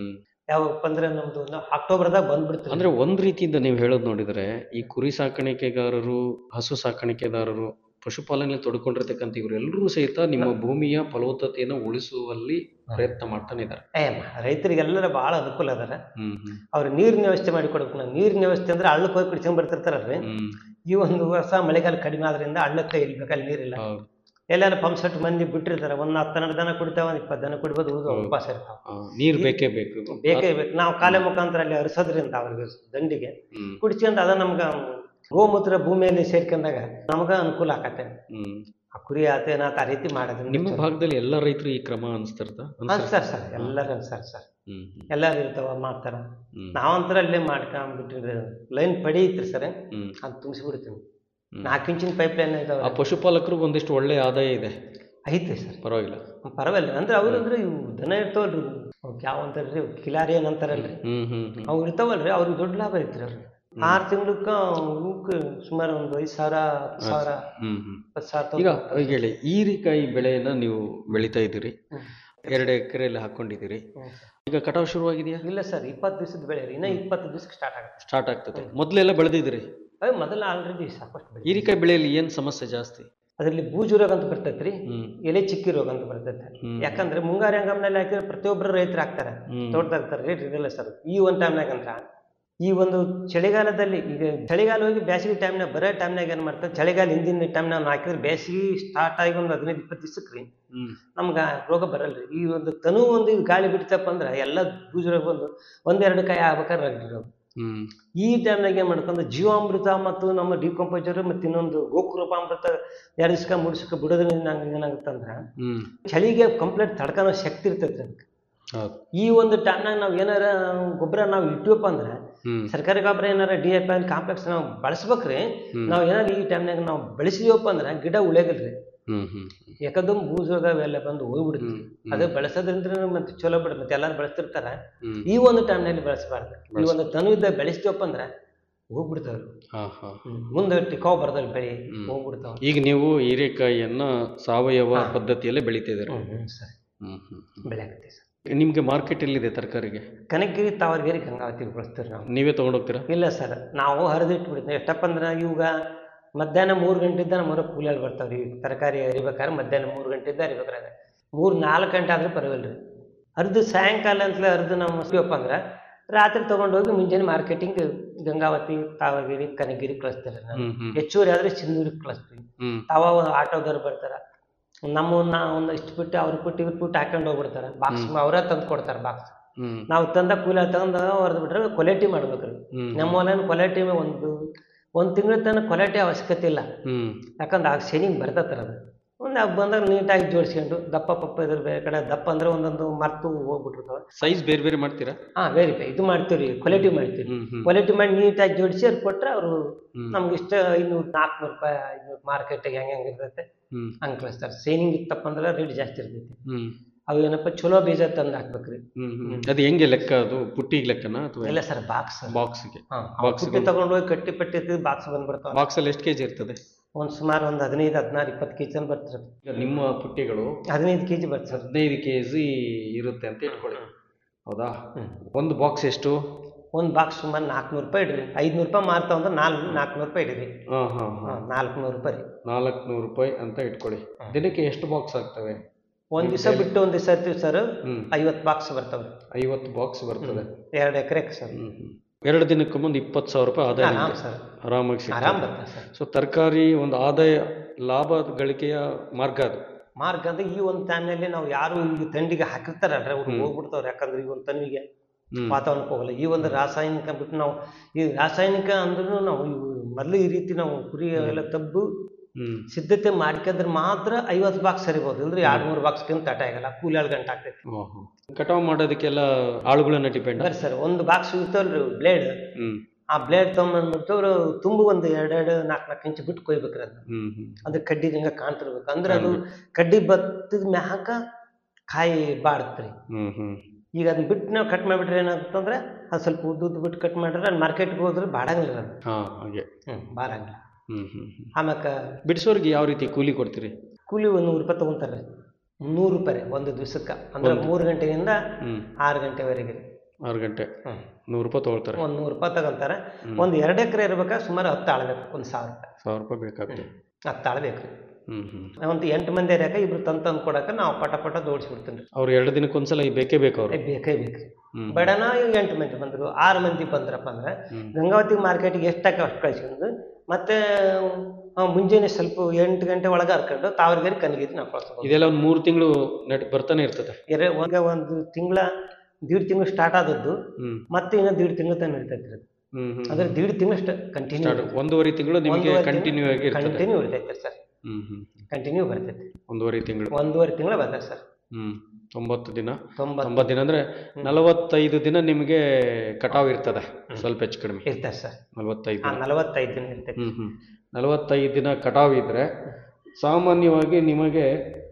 ಯಾವಪ್ಪ ಅಂದ್ರೆ ನಮ್ದು ಒಂದು ಅಕ್ಟೋಬರ್ದಾಗ ಬಂದ್ಬಿಡ್ತೀವಿ ಅಂದ್ರೆ ಒಂದ್ ರೀತಿಯಿಂದ ನೀವು ಹೇಳೋದು ನೋಡಿದ್ರೆ ಈ ಕುರಿ ಸಾಕಾಣಿಕೆಗಾರರು ಹಸು ಸಾಕಾಣಿಕೆದಾರರು ಪಶುಪಾಲನೆ ತೊಡ್ಕೊಂಡಿರ್ತಕ್ಕಂಥ ಇವರೆಲ್ಲರೂ ಸಹಿತ ನಿಮ್ಮ ಭೂಮಿಯ ಫಲವತ್ತತೆಯನ್ನು ಉಳಿಸುವಲ್ಲಿ ಪ್ರಯತ್ನ ಮಾಡ್ತಾನೆ ಇದ್ದಾರೆ ಏ ರೈತರಿಗೆಲ್ಲರ ಭಾಳ ಅನುಕೂಲ ಅದಾರ ಹ್ಮ್ ಹ್ಮ್ ಅವ್ರ ನೀರಿನ ವ್ಯವಸ್ಥೆ ಮಾಡಿ ಕೊಡ್ಬೇಕು ನಾವು ನೀರಿನ ವ್ಯವಸ್ಥೆ ಅಂದ್ರೆ ಹಳ್ಳಕ್ಕೆ ಹೋಗಿ ಕುಡ್ಸ್ಕೊಂಡ್ ಬರ್ತಿರ್ತಾರಲ್ರಿ ಹ್ಮ್ ಈ ಒಂದು ವರ್ಷ ಮಳೆಗಾಲ ಕಡಿಮೆ ಆದ್ರಿಂದ ಹಳ್ಳಕ್ಕೆ ಇಲ್ಲಿ ಬೇಕಲ್ಲಿ ನೀರಿಲ್ಲ ಹೌದು ಎಲ್ಲಾರು ಪಂಪ್ ಸೆಟ್ ಮಂದಿ ಬಿಟ್ಟಿರ್ತಾರೆ ಒಂದ್ ಹತ್ತು ಹನ್ನೆರಡು ದನ ಕುಡಿತಾವ ಒಂದ್ ಇಪ್ಪತ್ತು ದನ ಕುಡಿಬೋದು ಉಳಿದು ಹೌದು. ಉಪವಾಸ ಇರ್ತಾವ ಆ, ನೀರ್ ಬೇಕೇ ಬೇಕು ಬೇಕೇ ಬೇಕು ನಾವು ಕಾಲೆ ಮುಖಾಂತರ ಅಲ್ಲಿ ಹರಿಸೋದ್ರಿಂದ ಅವ್ರಿಗೆ ದಂಡಿಗೆ ಹ್ಮ್ ಕುಡಿಸ್ಕೊಂಡ್ ಅದ ನಮ್ಗ ಗೋಮೂತ್ರ ಭೂಮಿಯಲ್ಲಿ ಸೇರ್ಕೊಂಡಾಗ ನಮಗ ಅನುಕೂಲ ಆಕತ್ತೆ ಹ್ಮ್ ಆ ಕುರಿ ಆತೇನ ಆ ರೀತಿ ಮಾಡೋದ್ರಿಂದ ನಿಮ್ಮ ಚಲೋ. ಭಾಗದಲ್ಲಿ ಎಲ್ಲ ರೈತರು ಈ ಕ್ರಮ ಅನಿಸ್ತಿರ್ತ ಅನ್ಸ್ತಾರ ಸರ್ ಎಲ್ಲರೂ ಅನ್ಸ್ತಾರ ಸರ್ ಹ್ಮ್ ಹ್ಮ್ ಎಲ್ಲಾರು ಇರ್ತಾವ ಮಾಡ್ತಾರ ಹ್ಮ್ ನಾವಂತರ ಅಲ್ಲೇ ಮಾಡ್ಕೊಂಡ್ಬಿಟ್ಟಿರಿ ಲೈನ್ ಪಡಿ ಐತ್ರಿ ಸರ್ ಹ್ಮ್ ಅದು ತುಂಬಿಸ್ಬಿಡ್ತೀವಿ ಹ್ಮ್. ನಾಲ್ಕು ಇಂಚಿನ ಪೈಪ್ ಲೈನ್ ಆ ಇದಾವೆ ಪಶುಪಾಲಕರಿಗೆ ಒಂದಿಷ್ಟು ಒಳ್ಳೆ ಆದಾಯ ಇದೆ ಐತೆ ಸರ್ ಪರವಾಗಿಲ್ಲ ಪರವಾಗಿಲ್ಲ ಅಂದ್ರೆ ಅವ್ರು ಅಂದ್ರೆ ಇವು ದನ ಇರ್ತಾವಲ್ರಿ ಅವ್ಕೆ ಯಾವ ಅಂತಾರ್ರಿ ಇವು ಕಿಲಾರಿ ಏನ್ ಅಂತಾರಲ್ರಿ ಹ್ಮ್ ಹ್ಮ್ ಹ್ಮ್ ಅವು ಇರ್ತಾವಲ್ರಿ ಅವ್ರಿಗೆ ದೊಡ್ಡ ಲಾಭ ಐತ್ರಿ ಅವ್ರಿಗೆ ಆರು ತಿಂಗ್ಳಕ್ಕ ಅವಕ್ಕೆ ಸುಮಾರು ಒಂದು ಐದು ಸಾವಿರ ಹತ್ತು ಸಾವಿರ ಹ್ಮ್ ಹ್ಮ್ ಇಪ್ಪತ್ತು ಸಾವಿರ ಈಗ ತನಕ ಈಗ ಹೇಳಿ ಹೀರಿಕಾಯಿ ಬೆಳೆಯನ್ನ ನೀವು ಬೆಳಿತಾ ಇದ್ದೀರಿ ಹ್ಮ್. ಎರಡು ಎಕರೆಯಲ್ಲಿ ಹಾಕೊಂಡಿದ್ದೀರಿ ಹ್ಮ್ ಸರ್. ಈಗ ಕಟಾವು ಶುರುವಾಗಿದೆಯಾ ಇಲ್ಲ ಸರ್ ಇಪ್ಪತ್ತು ದಿವಸದ ಬೆಳೆ ರೀ ಇನ್ನ ಇಪ್ಪತ್ತು ದಿವಸಕ್ಕೆ ಸ್ಟಾರ್ಟ್ ಆಗುತ್ತೆ ಸ್ಟಾರ್ಟ್ ಆಗ್ತದೆ ಮೊದಲೆಲ್ಲ ಬೆಳೆದಿದ್ದೀರಿ ಅದೇ ಮೊದಲ ಆಲ್ರೆಡಿ ಸಾಕಷ್ಟು ಬೆಳೆ ಹೀರಿಕಾಯಿ ಬೆಳೆಯಲ್ಲಿ ಏನು ಸಮಸ್ಯೆ ಜಾಸ್ತಿ ಅದರಲ್ಲಿ ಬೂಜು ರೋಗ ಅಂತ ಬರ್ತೈತ್ರಿ ಹ್ಮ್ ಎಲೆ ಚಿಕ್ಕಿ ರೋಗ ಅಂತ ಬರ್ತೈತೆ ಹ್ಮ್. ಯಾಕಂದ್ರೆ ಮುಂಗಾರು ಹಂಗಾಮ್ನಲ್ಲಿ ಹಾಕಿದ್ರೆ ಪ್ರತಿಯೊಬ್ಬರು ರೈತರು ಹಾಕ್ತಾರೆ ಹ್ಮ್. ತೋಟದಾಗ ರೇಟ್ ಇರಲ್ಲ ಸರ್ ಈ ಒಂದು ಟೈಮ್ನಾಗ ಅಂದ್ರ ಈ ಒಂದು ಚಳಿಗಾಲದಲ್ಲಿ ಈಗ ಚಳಿಗಾಲ ಹೋಗಿ ಬೇಸಿಗೆ ಟೈಮ್ನಾಗ ಬರೋ ಟೈಮ್ನಾಗ ಏನು ಮಾಡ್ತಾರೆ ಚಳಿಗಾಲ ಹಿಂದಿನ ಟೈಮ್ನಾಗ ನಾವು ಹಾಕಿದ್ರೆ ಬೇಸಿಗೆ ಸ್ಟಾರ್ಟ್ ಆಗಿ ಒಂದು ಹದಿನೈದು ಇಪ್ಪತ್ತು ದಿವಸಕ್ಕೆ ರೀ ಹ್ಮ್ ನಮ್ಗೆ ರೋಗ ಬರಲ್ರಿ ಈ ಒಂದು ತನು ಒಂದು ಇದು ಗಾಳಿ ಬಿಡ್ತಪ್ಪ ಅಂದ್ರೆ ಎಲ್ಲ ಬೂಜು ರೋಗ ಬಂದು ಒಂದೆರಡು ಕಾಯಿ ಆಗ್ಬೇಕಾದ್ರೆ ರಗ್ಡಿ ರೋಗ ಹ್ಮ್ ಈ ಟೈಮ್ನಾಗ ಏನು ಮಾಡ್ಕೊಂಡು ಜೀವಾಮೃತ ಮತ್ತು ನಮ್ಮ ಡಿಕಂಪೋಸರ್ ಮತ್ತು ಇನ್ನೊಂದು ಗೋಕೃಪಾಮೃತ ಎರಡು ದಿವ್ಸಕ್ಕೆ ಮೂರು ದಿವ್ಸಕ್ಕೆ ಬಿಡೋದ್ರಿಂದ ನಂಗೆ ಏನಾಗುತ್ತೆ ಅಂದ್ರೆ ಹ್ಮ್ ಚಳಿಗೆ ಕಂಪ್ಲೀಟ್ ತಡ್ಕೊಳೋ ಶಕ್ತಿ ಇರ್ತೈತೆ ಅದಕ್ಕೆ ಹೌದು ಈ ಒಂದು ಟೈಮ್ನಾಗ ನಾವು ಏನಾರ ಗೊಬ್ಬರ ನಾವು ಇಟ್ವಪ್ಪ ಅಂದ್ರೆ ಹ್ಮ್ ಸರ್ಕಾರಿ ಗೊಬ್ಬರ ಏನಾರ ಡಿ ಎಫ್ ಎಲ್ ಕಾಂಪ್ಲೆಕ್ಸ್ ನಾವು ಬಳಸ್ಬೇಕ್ರಿ ಹ್ಮ್. ನಾವು ಏನಾರ ಈ ಟೈಮ್ನಾಗ ನಾವು ಬೆಳೆಸಿದ್ವಪ್ಪ ಅಂದ್ರೆ ಗಿಡ ಉಳಿಯೋದಿಲ್ರಿ ಹ್ಮ್ ಹ್ಮ್ ಯಾಕಂದ್ರೆ ಬೂಜೋಗ ಅವೆಲ್ಲ ಬಂದು ಹೋಗ್ಬಿಡುತ್ತೆ ಹ್ಮ್ ಅದು ಬೆಳೆಸೋದ್ರಿಂದ ಮತ್ತೆ ಚಲೋ ಬಿಡ ಮತ್ತೆ ಎಲ್ಲಾರು ಬೆಳೆಸ್ತಿರ್ತಾರ ಹ್ಮ್ ಈ ಒಂದು ಟೈಮ್ನಲ್ಲಿ ಬೆಳೆಸಬಾರ್ದು ಈ ಒಂದು ತನು ಇದ್ದ ಬೆಳೆಸ್ತೀವಪ್ಪ ಅಂದ್ರೆ ಹೋಗ್ಬಿಡ್ತಾವ್ರಿ ಹಾ ಹಾ ಮುಂದೆ ಟಿಕಾವ್ ಬರ್ದಲ್ಲಿ ಬೆಳೆ ಹ್ಮ್. ಹೋಗ್ಬಿಡ್ತಾವ ಈಗ ನೀವು ಹೀರೆಕಾಯಿಯನ್ನ ಸಾವಯವ ಹಾ. ಪದ್ಧತಿಯಲ್ಲೇ ಬೆಳಿತಿದ್ದೀರಿ ಹ್ಮ್ ಹ್ಮ್ ಸರಿ ಹ್ಮ್ ಹ್ಮ್ ಹ್ಮ್. ಬೆಳೆ ಆಗತ್ತೆ ಸರ್ ನಿಮ್ಗೆ ಮಾರ್ಕೆಟ್ ಎಲ್ಲಿದೆ ತರಕಾರಿಗೆ ಕನಕಗಿರಿ ತಾವರ್ಗೇರಿ ಗಂಗಾವತಿ ಬಳಸ್ತೀವಿ ನಾವು ನೀವೇ ತಗೊಂಡೋಗ್ತೀರಾ ಇಲ್ಲ ಸರ್ ನಾವು ಹರಿದಿಟ್ಬಿಡ್ತೀವಿ ಎಷ್ಟಪ್ಪ ಅಂದ್ರೆ ಇವಾಗ ಮಧ್ಯಾಹ್ನ ಮೂರು ಗಂಟೆಯಿಂದ ನಮ್ಮ ಕೂಲಿಯಲ್ಲಿ ಬರ್ತಾವ್ರಿ ತರಕಾರಿ ಹರಿಬೇಕಾದ್ರೆ ಮಧ್ಯಾಹ್ನ ಮೂರು ಗಂಟೆಯಿಂದ ಹರಿಬೇಕಾದ್ರೆ ಮೂರು ನಾಲ್ಕು ಗಂಟೆ ಆದ್ರೆ ಪರವಾಗಿಲ್ಲ ರೀ ಹರಿದು ಸಾಯಂಕಾಲ ಅಂತಲೇ ಹರಿದು ನಾವು ಮಸ್ತೀವಪ್ಪ ಅಂದ್ರೆ ರಾತ್ರಿ ತೊಗೊಂಡೋಗಿ ಮುಂಜಾನೆ ಮಾರ್ಕೆಟಿಂಗ್ ಗಂಗಾವತಿ ತಾವರ್ಗಿರಿ ಕನಗಿರಿ ಕಳಿಸ್ತಾರೆ ನಾನು ಹ್ಮ್ ಹ್ಮ್ ಹೆಚ್ಚುವರಿ ಆದ್ರೆ ಸಿಂಧೂರಿಗೆ ಕಳಿಸ್ತೀವಿ ಹ್ಮ್ ತಾವ ಆಟೋದವ್ರು ಬರ್ತಾರೆ ನಮ್ಮನ್ನ ಒಂದು ಇಷ್ಟು ಬಿಟ್ಟು ಅವ್ರ ಬಿಟ್ಟು ಇವ್ರು ಬಿಟ್ಟು ಹಾಕೊಂಡು ಹೋಗ್ಬಿಡ್ತಾರೆ ಬಾಕ್ಸ್ ಅವರೇ ತಂದು ಕೊಡ್ತಾರೆ ಬಾಕ್ಸ್ ಹ್ಮ್ ನಾವು ತಂದ ಕೂಲಿ ತಗೊಂಡು ಹೊರದು ಬಿಟ್ರೆ ಕ್ವಾಲಿಟಿ ಮಾಡ್ಬೇಕ್ರಿ ಹ್ಮ್ ನಮ್ಮ ಹೊಲನ ಕ್ವಾಲಿಟಿ ಒಂದು ಒಂದು ತಿಂಗಳ ತನಕ ಕ್ವಾಲಿಟಿ ಅವಶ್ಯಕತೆ ಇಲ್ಲ ಹ್ಮ್ ಯಾಕಂದ್ರೆ ಆಗ ಶೇನಿಂಗ್ ಬರ್ತೈತ್ರ ಅದು ಒಂದು ಆಗ ಬಂದಾಗ ನೀಟಾಗಿ ಜೋಡಿಸ್ಕೊಂಡು ದಪ್ಪ ಪಪ್ಪ ಇದ್ರ ಬೇರೆ ಕಡೆ ದಪ್ಪ ಅಂದ್ರೆ ಒಂದೊಂದು ಮರ್ತು ಹೋಗ್ಬಿಟ್ಟಿರ್ತಾವೆ ಸೈಜ್ ಬೇರೆ ಬೇರೆ ಮಾಡ್ತೀರಾ ಹಾಂ ವೆರಿಫೈ ಇದು ಮಾಡ್ತೀವಿ ರೀ ಕ್ವಾಲಿಟಿ ಮಾಡ್ತೀವಿ ಹ್ಮ್ ಹ್ಮ್ ಕ್ವಾಲಿಟಿ ಮಾಡಿ ನೀಟಾಗಿ ಜೋಡಿಸಿ ಅದು ಕೊಟ್ರೆ ಅವರು ಹ್ಮ್. ನಮ್ಗೆ ಇಷ್ಟ ಐನೂರು ನಾಲ್ಕುನೂರು ರೂಪಾಯಿ ಐನೂರು ಮಾರ್ಕೆಟಿಗೆ ಹೆಂಗೆ ಹೆಂಗೆ ಇರ್ತೈತೆ ಹ್ಮ್ ಹಂಗೆ ಕಳಿಸ್ತಾರೆ ಶೇನಿಂಗ್ ಇತ್ತಪ್ಪ ಅಂದ್ರೆ ರೇಟ್ ಜಾಸ್ತಿ ಇರ್ತೈತಿ ಹ್ಮ್ ಅವು ಏನಪ್ಪ ಚಲೋ ಬೀಜ ತಂದು ಹಾಕ್ಬೇಕ್ರಿ ಹ್ಮ್ ಹ್ಮ್ ಅದು ಹೆಂಗೆ ಲೆಕ್ಕ ಅದು ಪುಟ್ಟಿಗೆ ಲೆಕ್ಕನಾ ಅಥವಾ ಇಲ್ಲ ಸರ್ ಬಾಕ್ಸ್ ಬಾಕ್ಸ್ಗೆ ಹಾಂ Box ಪುಟ್ಟಿ ತಗೊಂಡು ಹೋಗಿ ಕಟ್ಟಿ ಪಟ್ಟಿ ಬಾಕ್ಸ್ ಬಂದ್ಬಿಡ್ತಾವ ಬಾಕ್ಸ್ ಅಲ್ಲಿ ಎಷ್ಟು ಕೆಜಿ ಇರ್ತದೆ ಒಂದು ಸುಮಾರು ಒಂದು ಹದಿನೈದು ಹದಿನಾರು ಇಪ್ಪತ್ತು ಕೆ ಜಿ ತನಕ ಬರ್ತಾರೆ ಈಗ ನಿಮ್ಮ ಪುಟ್ಟಿಗಳು ಹದಿನೈದು ಕೆ ಜಿ ಬರ್ತದೆ ಹದಿನೈದು ಕೆ ಜಿ ಇರುತ್ತೆ ಅಂತ ಇಟ್ಕೊಳ್ಳಿ ಹೌದಾ ಹ್ಮ್. ಒಂದು ಬಾಕ್ಸ್ ಎಷ್ಟು ಒಂದು ಬಾಕ್ಸ್ ಸುಮಾರು ನಾಲ್ಕುನೂರು ರೂಪಾಯಿ ಇಡ್ರಿ ಐದುನೂರು ರೂಪಾಯಿ ಮಾರ್ತಾವ ಅಂದ್ರೆ ನಾಲ್ಕು ನಾಲ್ಕುನೂರು ರೂಪಾಯಿ ಇಡ್ರಿ ಹಾ ಹಾ ಹಾ ಹಾಂ ನಾಲ್ಕುನೂರು ರೂಪಾಯಿ ರೀ ನಾಲ್ಕುನೂರು ರೂಪಾಯಿ ಅಂತ ಇಟ್ಕೊಳ್ಳಿ ದಿನಕ್ಕೆ ಎಷ್ಟು ಬಾಕ್ಸ್ ಆಗ್ತವೆ ಒಂದು ದಿವಸ ಬಿಟ್ಟು ಒಂದು ದಿವಸ ಇರ್ತೀವಿ ಸರ್ ಹ್ಮ್ ಐವತ್ತು ಬಾಕ್ಸ್ ಬರ್ತಾವೆ ಐವತ್ತು ಬಾಕ್ಸ್ ಬರ್ತದೆ ಎರಡು ಎಕರೆಗೆ ಸರ್ ಹ್ಮ್ ಹ್ಮ್ ಎರಡು ದಿನಕ್ಕೆ ಮುಂದೆ ಇಪ್ಪತ್ತು ಸಾವಿರ ರೂಪಾಯಿ ಆದಾಯ ಆರಾಮ್ ನಿಮ್ಗೆ ಸರ್ ಆರಾಮಾಗಿ ಸಿಗ್ತದೆ ಆರಾಮ್ ಬರ್ತದೆ ಸರ್ ಸೊ ತರಕಾರಿ ಒಂದು ಆದಾಯ ಲಾಭ ಗಳಿಕೆಯ ಮಾರ್ಗ ಅದು ಮಾರ್ಗ ಅಂದ್ರೆ ಈ ಒಂದು ಟೈಮ್ನಲ್ಲಿ ನಾವು ಯಾರು ಈಗ ತಂಡಿಗೆ ಹಾಕಿರ್ತಾರಲ್ರಿ ಅವ್ರು ಹೋಗ್ಬಿಡ್ತಾವ್ರೆ ಯಾಕಂದ್ರೆ ಈ ಒಂದು ತನ್ನಿಗೆ ಹ್ಮ್ ವಾತಾವರಣಕ್ಕೆ ಹೋಗಲ್ಲ ಈ ಒಂದು ರಾಸಾಯನಿಕ ಬಿಟ್ಟು ನಾವು ಈ ರಾಸಾಯನಿಕ ಅಂದ್ರೂ ನಾವು ಇವು ಮೊದಲು ಈ ರೀತಿ ನಾವು ಕುರಿ ಎಲ್ಲ ತಬ್ಬು ಹ್ಮ್ ಸಿದ್ಧತೆ ಮಾಡ್ಕೊಂಡ್ರೆ ಮಾತ್ರ ಐವತ್ತು ಬಾಕ್ಸ್ ಸರಿಬೋದು ಇಲ್ದ್ರೆ ಎರಡು ಮೂರು ಬಾಕ್ಸ್ಗಿಂತ ತಟ ಆಗಲ್ಲ ಕೂಲಿ ಏಳು ಗಂಟೆ ಆಗ್ತೈತಿ ಓಹೋ ಕಟಾವು ಮಾಡೋದಕ್ಕೆಲ್ಲ ಆಳುಗಳನ್ನ ಡಿಪೆಂಡ್ ಬರ್ರಿ ಸರ್ ಒಂದು ಬಾಕ್ಸ್ ಇರ್ತವಲ್ರಿ ಬ್ಲೇಡ್ ಹ್ಮ್ ಆ ಬ್ಲೇಡ್ ತೊಗೊಂಬಂದ್ಬಿಟ್ಟು ಅವ್ರು ತುಂಬು ಒಂದು ಎರಡೆರಡು ನಾಲ್ಕು ನಾಲ್ಕು ಇಂಚು ಬಿಟ್ಟು ಕೊಯ್ಬೇಕ್ರಿ ಅದನ್ನ ಹ್ಮ್ ಹ್ಮ್ ಅದು ಕಡ್ಡಿ ಹಿಂಗ ಕಾಣ್ತಿರ್ಬೇಕು ಅಂದ್ರೆ ಅದು ಕಡ್ಡಿ ಬತ್ತದ ಮ್ಯಾಕ ಕಾಯಿ ಬಾಡ್ತ್ರಿ ಹ್ಮ್ ಹ್ಮ್ ಈಗ ಅದನ್ನ ಬಿಟ್ಟು ನಾವು ಕಟ್ ಮಾಡಿಬಿಟ್ರೆ ಏನಾಗುತ್ತಂದ್ರೆ ಅದು ಸ್ವಲ್ಪ ಉದ್ದು ಉದ್ದು ಬಿಟ್ಟು ಕಟ್ ಮಾಡಿದ್ರೆ ಅದು ಮಾರ್ಕೆಟ್ಗೆ ಹೋದ್ರೆ ಬಾಡಂಗಿಲ್ಲ ಅದು ಹಾ ಹಾಗೆ ಹ್ಞೂ ಬಾರಂಗಿಲ್ಲ ಹ್ಮ್ ಹ್ಮ್ ಹ್ಮ್ ಆಮ್ಯಾಕ ಬಿಡಿಸೋರ್ಗೆ ಯಾವ ರೀತಿ ಕೂಲಿ ಕೊಡ್ತೀರಿ ಕೂಲಿ ಒಂದು ನೂರು ರೂಪಾಯಿ ತೊಗೊಂತಾರೆ ನೂರು ರೂಪಾಯಿ ರೀ ಒಂದು ದಿವ್ಸಕ್ಕೆ ಅಂದ್ರೆ ಮೂರು ಗಂಟೆಯಿಂದ ಹ್ಮ್ ಆರು ಗಂಟೆವರೆಗೆ ರೀ ಆರು ಗಂಟೆ ಹ್ಮ್. ನೂರು ರೂಪಾಯಿ ತೊಗೊಳ್ತಾರೆ ಒಂದು ನೂರು ರೂಪಾಯಿ ತಗೊಂತಾರೆ ಹ್ಮ್. ಒಂದು ಎರಡು ಎಕರೆ ಇರ್ಬೇಕಾದ್ರೆ ಸುಮಾರು ಹತ್ತು ಆಳ್ಬೇಕು ಒಂದು ಸಾವಿರ ರೂಪಾಯಿ ಸಾವಿರ ರೂಪಾಯಿ ಬೇಕಾಗ್ತದೆ ಹತ್ತು ಆಳ್ಬೇಕು ಹ್ಮ್ ಹ್ಮ್ ಒಂದು ಎಂಟು ಮಂದಿ ಇರಕ ಇಬ್ರು ತಂದು ತಂದು ಕೊಡಕ್ಕೆ ನಾವು ಪಟ ಪಟ ದೋಡಿಸ್ಬಿಡ್ತೀನಿ ರೀ ಅವ್ರು ಎರಡು ದಿನಕ್ಕೊಂದ್ಸಲ ಈ ಬೇಕೇ ಬೇಕು ಅವ್ರು ಬೇಕೇ ಬೇಕು ಹ್ಮ್ ಬೇಡನ ಈಗ ಎಂಟು ಮಂದಿ ಬಂದರು ಆರು ಮಂದಿ ಬಂದ್ರಪ್ಪ ಅಂದ್ರೆ ಹ್ಮ್ ಗಂಗಾವತಿ ಮಾರ್ಕೆಟಿಗೆ ಎಷ್ಟಾಕ ಅಷ್ಟು ಕಳ್ಸ್ಕೊಂಡು ಮತ್ತೆ ಆ, ಮುಂಜಾನೆ ಸ್ವಲ್ಪ ಎಂಟು ಗಂಟೆ ಒಳಗೆ ಹರ್ಕೊಂಡು ತಾವರ್ಗೇರಿ ಕನಗಿರಿ ನಾವು ಕಳ್ಸ್ಬೋದು ಇದೆಲ್ಲ ಒಂದು ಮೂರು ತಿಂಗಳು ನಡ್ ಬರ್ತಾನೆ ಇರ್ತದೆ ಎರೆ ಒಂದು ಒಂದು ತಿಂಗಳ ದೀಡ್ ತಿಂಗಳು ಸ್ಟಾರ್ಟ್ ಆದದ್ದು ಹ್ಮ್ ಮತ್ತೆ ಇನ್ನೂ ದೀಡ್ ತಿಂಗಳು ತನಕ ನಡೀತೈತೆ ರೀ ಅದು. ಹ್ಮ್ ಹ್ಮ್ ಅಂದ್ರೆ ದೀಡ್ ತಿಂಗಳು ಕಂಟಿನ್ಯೂ ಸ್ಟಾರ್ಟ್ ಒಂದೂವರೆ ತಿಂಗಳು ನಿಮಗೆ ಕಂಟಿನ್ಯೂ ಆಗಿ ಇರ್ತದೆ ಕಂಟಿನ್ಯೂ ಇರ್ತೈತೆ ಸರ್ ಹ್ಮ್ ಹ್ಮ್ ಕಂಟಿನ್ಯೂ ಬರ್ತೈತೆ ಒಂದೂವರೆ ತಿಂಗಳು ಒಂದೂವರೆ ತಿಂಗಳು ಬರ್ತದೆ ಸರ್ ಹ್ಮ್ ತೊಂಬತ್ತು ದಿನ ತೊಂಬತ್ತು ತೊಂಬತ್ತು ದಿನ ಅಂದ್ರೆ ನಲವತ್ತೈದು ದಿನ ನಿಮಗೆ ಕಟಾವ್ ಇರ್ತದೆ ಸ್ವಲ್ಪ ಹೆಚ್ಚು ಕಡಿಮೆ ಇರ್ತದೆ ಸರ್ ನಲವತ್ತೈದು ಆ ದಿನ ನಲವತ್ತೈದು ದಿನ ಇರ್ತೈತೆ ಹ್ಮ್ ಹ್ಮ್ ನಲವತ್ತೈದು ದಿನ ಕಟಾವ್ ಇದ್ರೆ ಸಾಮಾನ್ಯವಾಗಿ ನಿಮಗೆ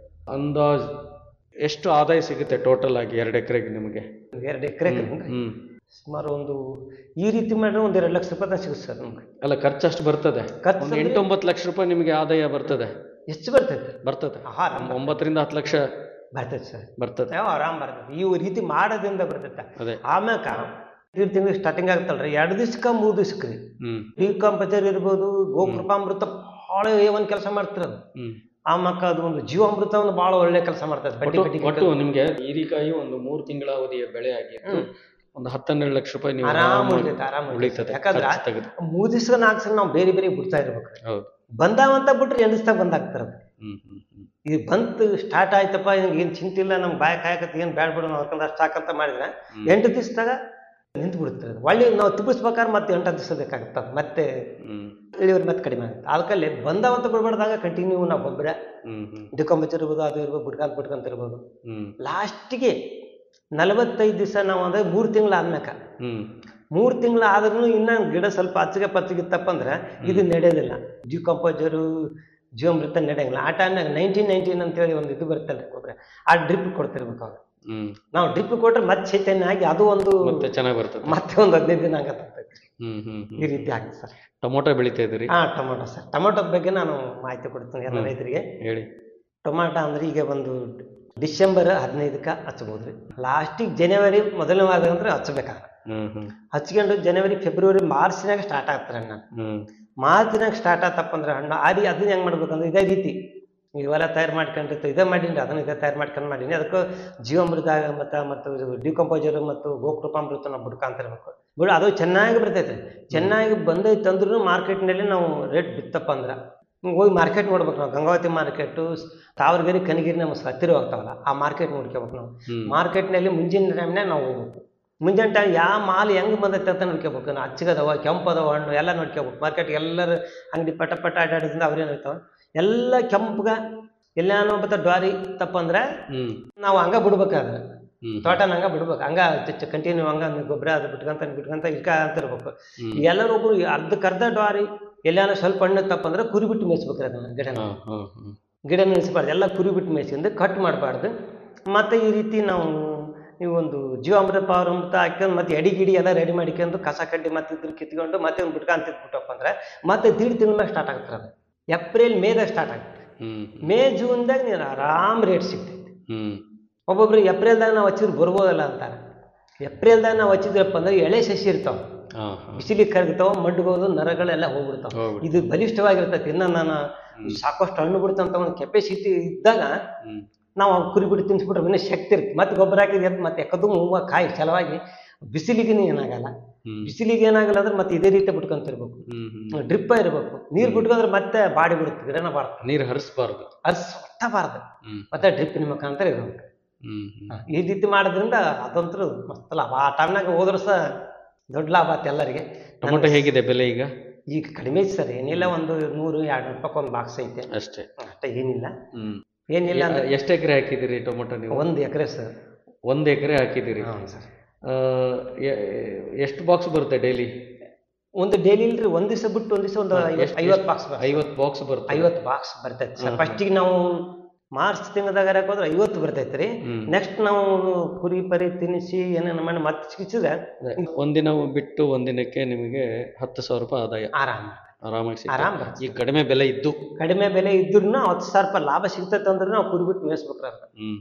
ಅಂದಾಜ್ ಎಷ್ಟು ಆದಾಯ ಸಿಗುತ್ತೆ ಟೋಟಲ್ ಆಗಿ ಎರಡು ಎಕರೆಗೆ ನಿಮಗೆ ಎರಡು ಎಕರೆ ಹ್ಮ್ ಸುಮಾರು ಒಂದು ಈ ರೀತಿ ಮಾಡಿದ್ರೆ ಒಂದು ಎರಡು ಲಕ್ಷ ರೂಪಾಯಿ ತನಕ ಸಿಗುತ್ತೆ ಸರ್ ನಮ್ಗೆ ಅಲ್ಲ ಖರ್ಚು ಅಷ್ಟು ಬರ್ತದೆ ಖರ್ಚು ಒಂದು ಅಂದ್ರೆ- ಎಂಟೊಂಬತ್ತು ಲಕ್ಷ ರೂಪಾಯಿ ನಿಮಗೆ ಆದಾಯ ಬರ್ತದೆ ಎಷ್ಟು ಬರ್ತೈತೆ ಬರ್ತದೆ ಆಹಾರ ಒಂಬತ್ತರಿಂದ ಹತ್ತು ಲಕ್ಷ ಬರ್ತೈತೆ ಸರ್ ಬರ್ತದೆ ಯಾವ ಆರಾಮ್ ಬರ್ತೈತೆ ಈ ರೀತಿ ಮಾಡೋದ್ರಿಂದ ಬರ್ತೈತೆ ಅದೇ ಆಮ್ಯಾಕ ದೀಡ್ ತಿಂಗಳು ಸ್ಟಾರ್ಟಿಂಗ್ ಆಗ್ತಲ್ರಿ ಎರಡು ದಿವ್ಸಕ್ಕೆ ಮೂರು ದಿವ್ಸಕ್ಕೆ ರೀ ಹ್ಮ್ ಡಿಕಂಪಚರ್ ಇರ್ಬೋದು ಗೋಕೃಪಾಮೃತ ಭಾಳ ಒಂದು ಕೆಲಸ ಮಾಡ್ತಿರೋದು ಹ್ಮ್ ಆಮ್ಯಾಕ ಅದು ಒಂದು ಜೀವಾಮೃತವನ್ನು ಭಾಳ ಒಳ್ಳೆ ಕೆಲಸ ಮಾಡ್ತದೆ ಬಡ್ಡಿ ಒಟ್ಟು ಬಡ್ಡಿ ಒಟ್ಟು ನಿಮ್ಗೆ ಹೀರಿಕಾಯಿ ಒಂದು ಮೂರು ತಿಂಗಳ ಅವಧಿಯ ಬೆಳೆ ಆಗಿತ್ತು ಒಂದು ಹತ್ತೆರಡು ಲಕ್ಷ ರೂಪಾಯಿ ನೀವು ಆರಾಮ್ ಆರಾಮಾಗಿ ಉಳಿತೈತೆ ಆರಾಮ್ ಉಳಿತೈತೆ ಉಳಿತದೆ ಯಾಕಂದ್ರೆ ಖರ್ಚು ತೆಗೆದು ಮೂರು ದಿವ್ಸ ನಾಲ್ಕು ಸಲ ನಾವು ಬೇರೆ ಬೇರೆ ಬಿಡ್ತಾ ಇರ್ಬೇಕು ಹೌದು ಬಂದಾವಂತ ಬಿಟ್ರೆ ಎಂಟು ದಿವ್ಸದಾಗ ಬಂದಾಗ್ತಾರದು ಹ್ಮ್ ಹ್ಮ್ ಹ್ಮ್ ಇದು ಬಂತು ಸ್ಟಾರ್ಟ್ ಆಯ್ತಪ್ಪ ಏನು ಚಿಂತಿಲ್ಲ ನಮ್ಗೆ ಬಾಯ ಕಾಯಕತ್ತೆ ಏನು ಬ್ಯಾಡ ಬಿಡು ನಾವು ಅಷ್ಟು ಸಾಕಂತ ಮಾಡಿದ್ರೆ ಹ್ಮ್. ಎಂಟು ದಿವ್ಸದಾಗ ನಿಂತು ಬಿಡುತ್ತೆ ಅದು ಒಳ್ಳೆ ನಾವು ತಿಪ್ಪಿಸ್ಬೇಕಾದ್ರೆ ಮತ್ತೆ ಎಂಟು ದಿವಸ ಬೇಕಾಗುತ್ತೆ ಮತ್ತೆ ಹ್ಮ್ ಇಳುವರಿ ಮತ್ತೆ ಕಡಿಮೆ ಆಗುತ್ತೆ ಅದಕ್ಕಲ್ಲಿ ಬಂದಾವಂತ ಬಿಡ್ಬಾರ್ದಾಗ ಕಂಟಿನ್ಯೂ ನಾವು ಗೊಬ್ಬರ ಹ್ಮ್ ಹ್ಮ್ ಡಿಕೊಂಬಚ್ಚರ್ ಇರ್ಬೋದು ಅದು ಇರ್ಬೋದು ಬಿಡ್ಕಂತ ಬಿಡ್ಕಂತ ಇರ್ಬೋದು ಹ್ಮ್ ಲಾಸ್ಟಿಗೆ ನಲವತ್ತೈದು ದಿವಸ ನಾವು ಅಂದ್ರೆ ಮೂರು ತಿಂಗಳು ಆದ್ಮ್ಯಾಕ ಹ್ಮ್ ಮೂರು ತಿಂಗಳು ಆದ್ರೂ ಇನ್ನ ಗಿಡ ಸ್ವಲ್ಪ ಹಚ್ಚಗೆ ಪಚ್ಚಗಿತ್ತಪ್ಪ ಅಂದ್ರೆ ಇದು ನಡೆಯೋದಿಲ್ಲ ಡಿಕಂಪೋಸರು ಜೀವಾಮೃತ ನಡೆಯಂಗಿಲ್ಲ ಆ ಟೈಮ್ನಾಗ ನೈನ್ಟೀನ್ ನೈನ್ಟೀನ್ ಅಂತೇಳಿ ಒಂದು ಇದು ಬರ್ತಲ್ಲ ಗೊಬ್ಬರ ಆ ಡ್ರಿಪ್ ಕೊಡ್ತಿರ್ಬೇಕು ಅವಾಗ ಹ್ಮ್ ನಾವು ಡ್ರಿಪ್ ಕೊಟ್ರೆ ಮತ್ತೆ ಚೈತನ್ಯ ಆಗಿ ಅದು ಒಂದು ಮತ್ತೆ ಚೆನ್ನಾಗಿ ಬರ್ತದೆ ಮತ್ತೆ ಒಂದು ಹದಿನೈದು ದಿನ ಆಗತ್ತೆ ಹ್ಮ್ ಹ್ಮ್ ಈ ಹ್ಮ್ ರೀತಿ ಆಗುತ್ತೆ ಸರ್ ಟೊಮೊಟೊ ಬೆಳಿತಾ ಇದ್ದೀರಿ ಹಾ ಟೊಮೊಟೊ ಸರ್ ಟೊಮೊಟೊದ ಬಗ್ಗೆ ನಾನು ಮಾಹಿತಿ ಕೊಡ್ತೀನಿ ಎಲ್ಲ ಹ್ಮ್. ರೈತರಿಗೆ ಹೇಳಿ ಟೊಮಾಟೊ ಅಂದ್ರೆ ಈಗ ಒಂದು ಡಿಸೆಂಬರ್ ಹದಿನೈದಕ್ಕೆ ಹಚ್ಬೋದು ರೀ ಲಾಸ್ಟಿಗೆ ಜನವರಿ ಮೊದಲನೇ ವಾರ ಅಂದ್ರೆ ಹಚ್ಬೇಕಾಗ ಹ್ಮ್ ಹ್ಮ್ ಹಚ್ಕೊಂಡು ಜನವರಿ ಫೆಬ್ರವರಿ ಮಾರ್ಚ್ನಾಗ ಸ್ಟಾರ್ಟ್ ಆಗ್ತಾರೆ ಹಣ್ಣು ಹ್ಮ್ ಮಾರ್ಚ್ನಾಗ ಸ್ಟಾರ್ಟ್ ಆತಪ್ಪ ಅಂದ್ರೆ ಹಣ್ಣು ಆ ರೀ ಅದನ್ನ ಹೆಂಗೆ ಮಾಡ್ಬೇಕಂದ್ರೆ ಇದೇ ರೀತಿ ಇವೆಲ್ಲ ತಯಾರು ಮಾಡ್ಕೊಂಡಿರ್ತೀವಿ ಇದೇ ಮಾಡೀನಿ ಅದನ್ನ ಇದೇ ತಯಾರು ಮಾಡ್ಕೊಂಡು ಮಾಡೀನಿ ಅದಕ್ಕೆ ಜೀವಾಮೃತ ಮತ್ತು ಮತ್ತು ಡಿಕಂಪೋಸರ್ ಮತ್ತು ಗೋಕೃಪಾಮೃತ ನಾವು ಬಿಡ್ಕೊಂತಿರ್ಬೇಕು ಬಿಡು ಅದು ಚೆನ್ನಾಗಿ ಬರ್ತೈತೆ ಚೆನ್ನಾಗಿ ಬಂದೈತೆ ಅಂದ್ರೂ ಮಾರ್ಕೆಟ್ನಲ್ಲಿ ನಾವು ರೇಟ್ ಬಿತ್ತಪ್ಪ ಅಂದ್ರೆ ಹಿಂಗ್ ಹೋಗಿ ಮಾರ್ಕೆಟ್ ನೋಡ್ಬೇಕು ನಾವು ಗಂಗಾವತಿ ಮಾರ್ಕೆಟು ತಾವರಗಿರಿ ಕನಗಿರಿ ನಮ್ಮ ಹತ್ತಿರ ಹೋಗ್ತಾವಲ್ಲ ಆ ಮಾರ್ಕೆಟ್ ನೋಡ್ಕೋಬೇಕು ನಾವು ಹ್ಮ್ ಮಾರ್ಕೆಟ್ನಲ್ಲಿ ಮುಂಜಿನ ಟೈಮ್ನಾಗ ನಾವು ಹೋಗ್ಬೇಕು ಮುಂಜಾನೆ ಟೈಮ್ ಯಾವ ಮಾಲ್ ಹೆಂಗೆ ಬಂದೈತೆ ಅಂತ ನೋಡ್ಕೋಬೇಕು ನಾವು ಹಚ್ಚಗದವ ಕೆಂಪದವ ಹಣ್ಣು ಎಲ್ಲ ನೋಡ್ಕೋಬೇಕು ಮಾರ್ಕೆಟ್ ಎಲ್ಲರ ಅಂಗಡಿ ಪಟ ಪಟ ಅಡ್ಡಾಡಿದಿಂದ ಅವ್ರೇನು ಇರ್ತಾವ ಎಲ್ಲ ಕೆಂಪಗ ಎಲ್ಲಾನೋ ಬತ್ತ ಡ್ವಾರಿ ತಪ್ಪಂದ್ರೆ ಹ್ಮ್ ನಾವು ಹಂಗ ಬಿಡ್ಬೇಕಾದ್ರೆ ಹ್ಮ್ ತೋಟನ ಹಂಗ ಬಿಡ್ಬೇಕು ಹಂಗ ಕಂಟಿನ್ಯೂ ಹಂಗ ಗೊಬ್ಬರ ಅದು ಬಿಟ್ಕೊಂತ ಬಿಟ್ಕೊಂತ ಇಟ್ಕ ಅಂತ ಇರ್ಬೇಕು ಹ್ಮ್ ಎಲ್ಲರೂ ಒಬ್ರು ಅರ್ಧಕ್ಕರ್ಧ ಡ್ವಾರಿ ಎಲ್ಲಾನ ಸ್ವಲ್ಪ ಹಣ್ಣು ತಪ್ಪಂದ್ರೆ ಕುರಿ ಬಿಟ್ಟು ಮೇಯಿಸ್ಬೇಕ್ರಿ ಅದನ್ನ ಗಿಡನ ಹಾ ಹಾ ಹಾ ಗಿಡ ನಿಲ್ಲಿಸಬಾರ್ದು ಎಲ್ಲ ಕುರಿ ಬಿಟ್ಟು ಮೇಯಿಸಿಂದ ಕಟ್ ಮಾಡಬಾರ್ದು ಮತ್ತು ಈ ರೀತಿ ನಾವು ಈ ಒಂದು ಜೀವಾಮೃತ ಪಾವೃತ ಹಾಕ್ಕೊಂಡು ಮತ್ತೆ ಎಡಿ ಗಿಡಿ ಎಲ್ಲ ರೆಡಿ ಮಾಡಿಕೊಂಡು ಕಸ ಕಡ್ಡಿ ಮತ್ತೆ ಇದ್ರ ಕಿತ್ಕೊಂಡು ಮತ್ತೆ ಒಂದು ಬಿಟ್ಕೊಂತ ಬಿಟ್ಟಪ್ಪ ಅಂದ್ರೆ ಮತ್ತೆ ದೀಡ್ ತಿಂಗಳ ಸ್ಟಾರ್ಟ್ ಆಗ್ತದೆ ಅದು ಏಪ್ರಿಲ್ ಮೇದಾಗ ಸ್ಟಾರ್ಟ್ ಆಗುತ್ತೆ ಹ್ಮ್ ಮೇ ಜೂನ್ದಾಗ ನೀನು ಆರಾಮ್ ರೇಟ್ ಸಿಗ್ತೈತಿ ಹ್ಮ್ ಒಬ್ಬೊಬ್ರು ಏಪ್ರಿಲ್ದಾಗ ನಾವು ಹಚ್ಚಿದ್ರೆ ಬರ್ಬೋದಲ್ಲ ಅಂತಾರೆ ಏಪ್ರಿಲ್ದಾಗ ನಾವು ಹಚ್ಚಿದ್ರಪ್ಪ ಅಂದ್ರೆ ಎಳೆ ಸಸಿ ಇರ್ತಾವೆ ಹಾ ಹಾ ಬಿಸಿಲಿಗೆ ಕರಗ್ತಾವ ಮಡ್ಗೋದು ನರಗಳೆಲ್ಲ ಹೋಗ್ಬಿಡ್ತಾವ ಹೋಗ್ಬಿಡು. ಇದು ಬಲಿಷ್ಠವಾಗಿರ್ತೈತಿ ಇನ್ನು ನಾನು ಸಾಕಷ್ಟು ಹಣ್ಣು ಬಿಡುತ್ತಂತ ಒಂದು ಕೆಪಾಸಿಟಿ ಇದ್ದಾಗ ಹ್ಮ್ ನಾವು ಅವು ಕುರಿ ಬಿಟ್ಟು ತಿನ್ಸ್ಬಿಟ್ರೆ ಇನ್ನೂ ಶಕ್ತಿ ಇರುತ್ತೆ ಮತ್ತೆ ಗೊಬ್ಬರ ಹಾಕಿದ್ರೆ ಎದ್ದು ಮತ್ತೆ ಎಕ್ಕದು ಹೂವು ಕಾಯಿ ಚಲವಾಗಿ ಬಿಸಿಲಿಗೆ ಏನಾಗಲ್ಲ ಹ್ಮ್ ಬಿಸಿಲಿಗೆ ಏನಾಗಲ್ಲ ಅಂದ್ರೆ ಮತ್ತೆ ಇದೇ ರೀತಿ ಬಿಟ್ಕೊಂತಿರ್ಬೇಕು ಹ್ಮ್ ಹ್ಮ್ ಡ್ರಿಪ್ಪ ಇರಬೇಕು ನೀರು ಬಿಟ್ಕೊಂಡ್ರೆ ಮತ್ತೆ ಬಾಡಿ ಬಿಡುತ್ತೆ ಗಿಡನ ಬಾಡ್ತದೆ ನೀರು ಹರಿಸ್ಬಾರ್ದು ಅದು ಒಟ್ಟಬಾರ್ದು ಹ್ಮ್ ಮತ್ತೆ ಡ್ರಿಪ್ಪಿನ ಮುಖಾಂತರ ಇರಬೇಕು ಹ್ಮ್ ಹ್ಮ್ ಈ ರೀತಿ ಮಾಡೋದ್ರಿಂದ ಅದಂತೂ ಮಸ್ತ್ ಲಾಭ ಆ ಟೈಮ್ನಾಗ ಹೋದ್ರ ಸಹ ದೊಡ್ಡ ಲಾಭ ಆಯ್ತು ಎಲ್ಲರಿಗೆ ಟೊಮೊಟೊ ಹೇಗಿದೆ ಬೆಲೆ ಈಗ ಈಗ ಕಡಿಮೆ ಐತೆ ಸರ್ ಏನಿಲ್ಲ ಒಂದು ನೂರು ಎರಡು ರೂಪಾಯಿ ಒಂದು ಬಾಕ್ಸ್ ಐತೆ ಅಷ್ಟೇ ಅಷ್ಟೇ ಏನಿಲ್ಲ ಹ್ಮ್ ಏನಿಲ್ಲ ಅಂದ್ರೆ ಎಷ್ಟು ಎಕರೆ ಹಾಕಿದಿರಿ ಟೊಮೊಟೊ ನೀವು ಒಂದು ಎಕರೆ ಸರ್ ಒಂದ್ ಎಕರೆ ಹಾಕಿದಿರಿ ಹಾಂ ಸರ್ ಆ, ಎ- ಎಷ್ಟು ಬಾಕ್ಸ್ ಬರುತ್ತೆ ಡೈಲಿ ಒಂದು ಡೈಲಿ ಇಲ್ರಿ ಒಂದ್ ದಿವಸ ಬಿಟ್ಟು ಒಂದ್ ದಿವಸ ಒಂದು ಎಷ್ಟ್- ಐವತ್ತು ಬಾಕ್ಸ್ ಐವತ್ತು ಬಾಕ್ಸ್ ಬರುತ್ತೆ ಐವತ್ತು ಬಾಕ್ಸ್ ಬರ್ತೈತೆ ಸರ್ ಹ್ಮ್. ಫಸ್ಟಿಗೆ ನಾವು ಮಾರ್ಚ್ ತಿಂಗಳದಾಗ ಹೋದ್ರೆ ಐವತ್ತು ಬರ್ತೈತೆ ರೀ ಹ್ಮ್. ನೆಕ್ಸ್ಟ್ ನಾವು ಕುರಿ ಪರಿ ತಿನ್ನಿಸಿ ಏನೇನು ಮಾಡಿ ಮತ್ತೆ ಚಿಕಿತ್ಸಿದ್ರೆ ಒಂದಿನ ಬಿಟ್ಟು ಒಂದಿನಕ್ಕೆ ನಿಮಗೆ ಹತ್ತು ಸಾವಿರ ರೂಪಾಯಿ ಆದಾಯ ಆರಾಮ್ ಆರಾಮಾಗಿ ಸಿಗ್ತದೆ. ಆರಾಮ್ ಬರ್ತದೆ ಈಗ ಕಡಿಮೆ ಬೆಲೆ ಇದ್ದು ಕಡಿಮೆ ಬೆಲೆ ಇದ್ರೂ ಹತ್ತು ಸಾವಿರ ರೂಪಾಯಿ ಲಾಭ ಸಿಗ್ತೈತೆ ಅಂದ್ರೆ ನಾವು ಕುರಿ ಬಿಟ್ಟು ಮೇಯಿಸ್ಬೇಕ್ರಿ ಅದನ್ನ ಹ್ಮ್ ಹ್ಮ್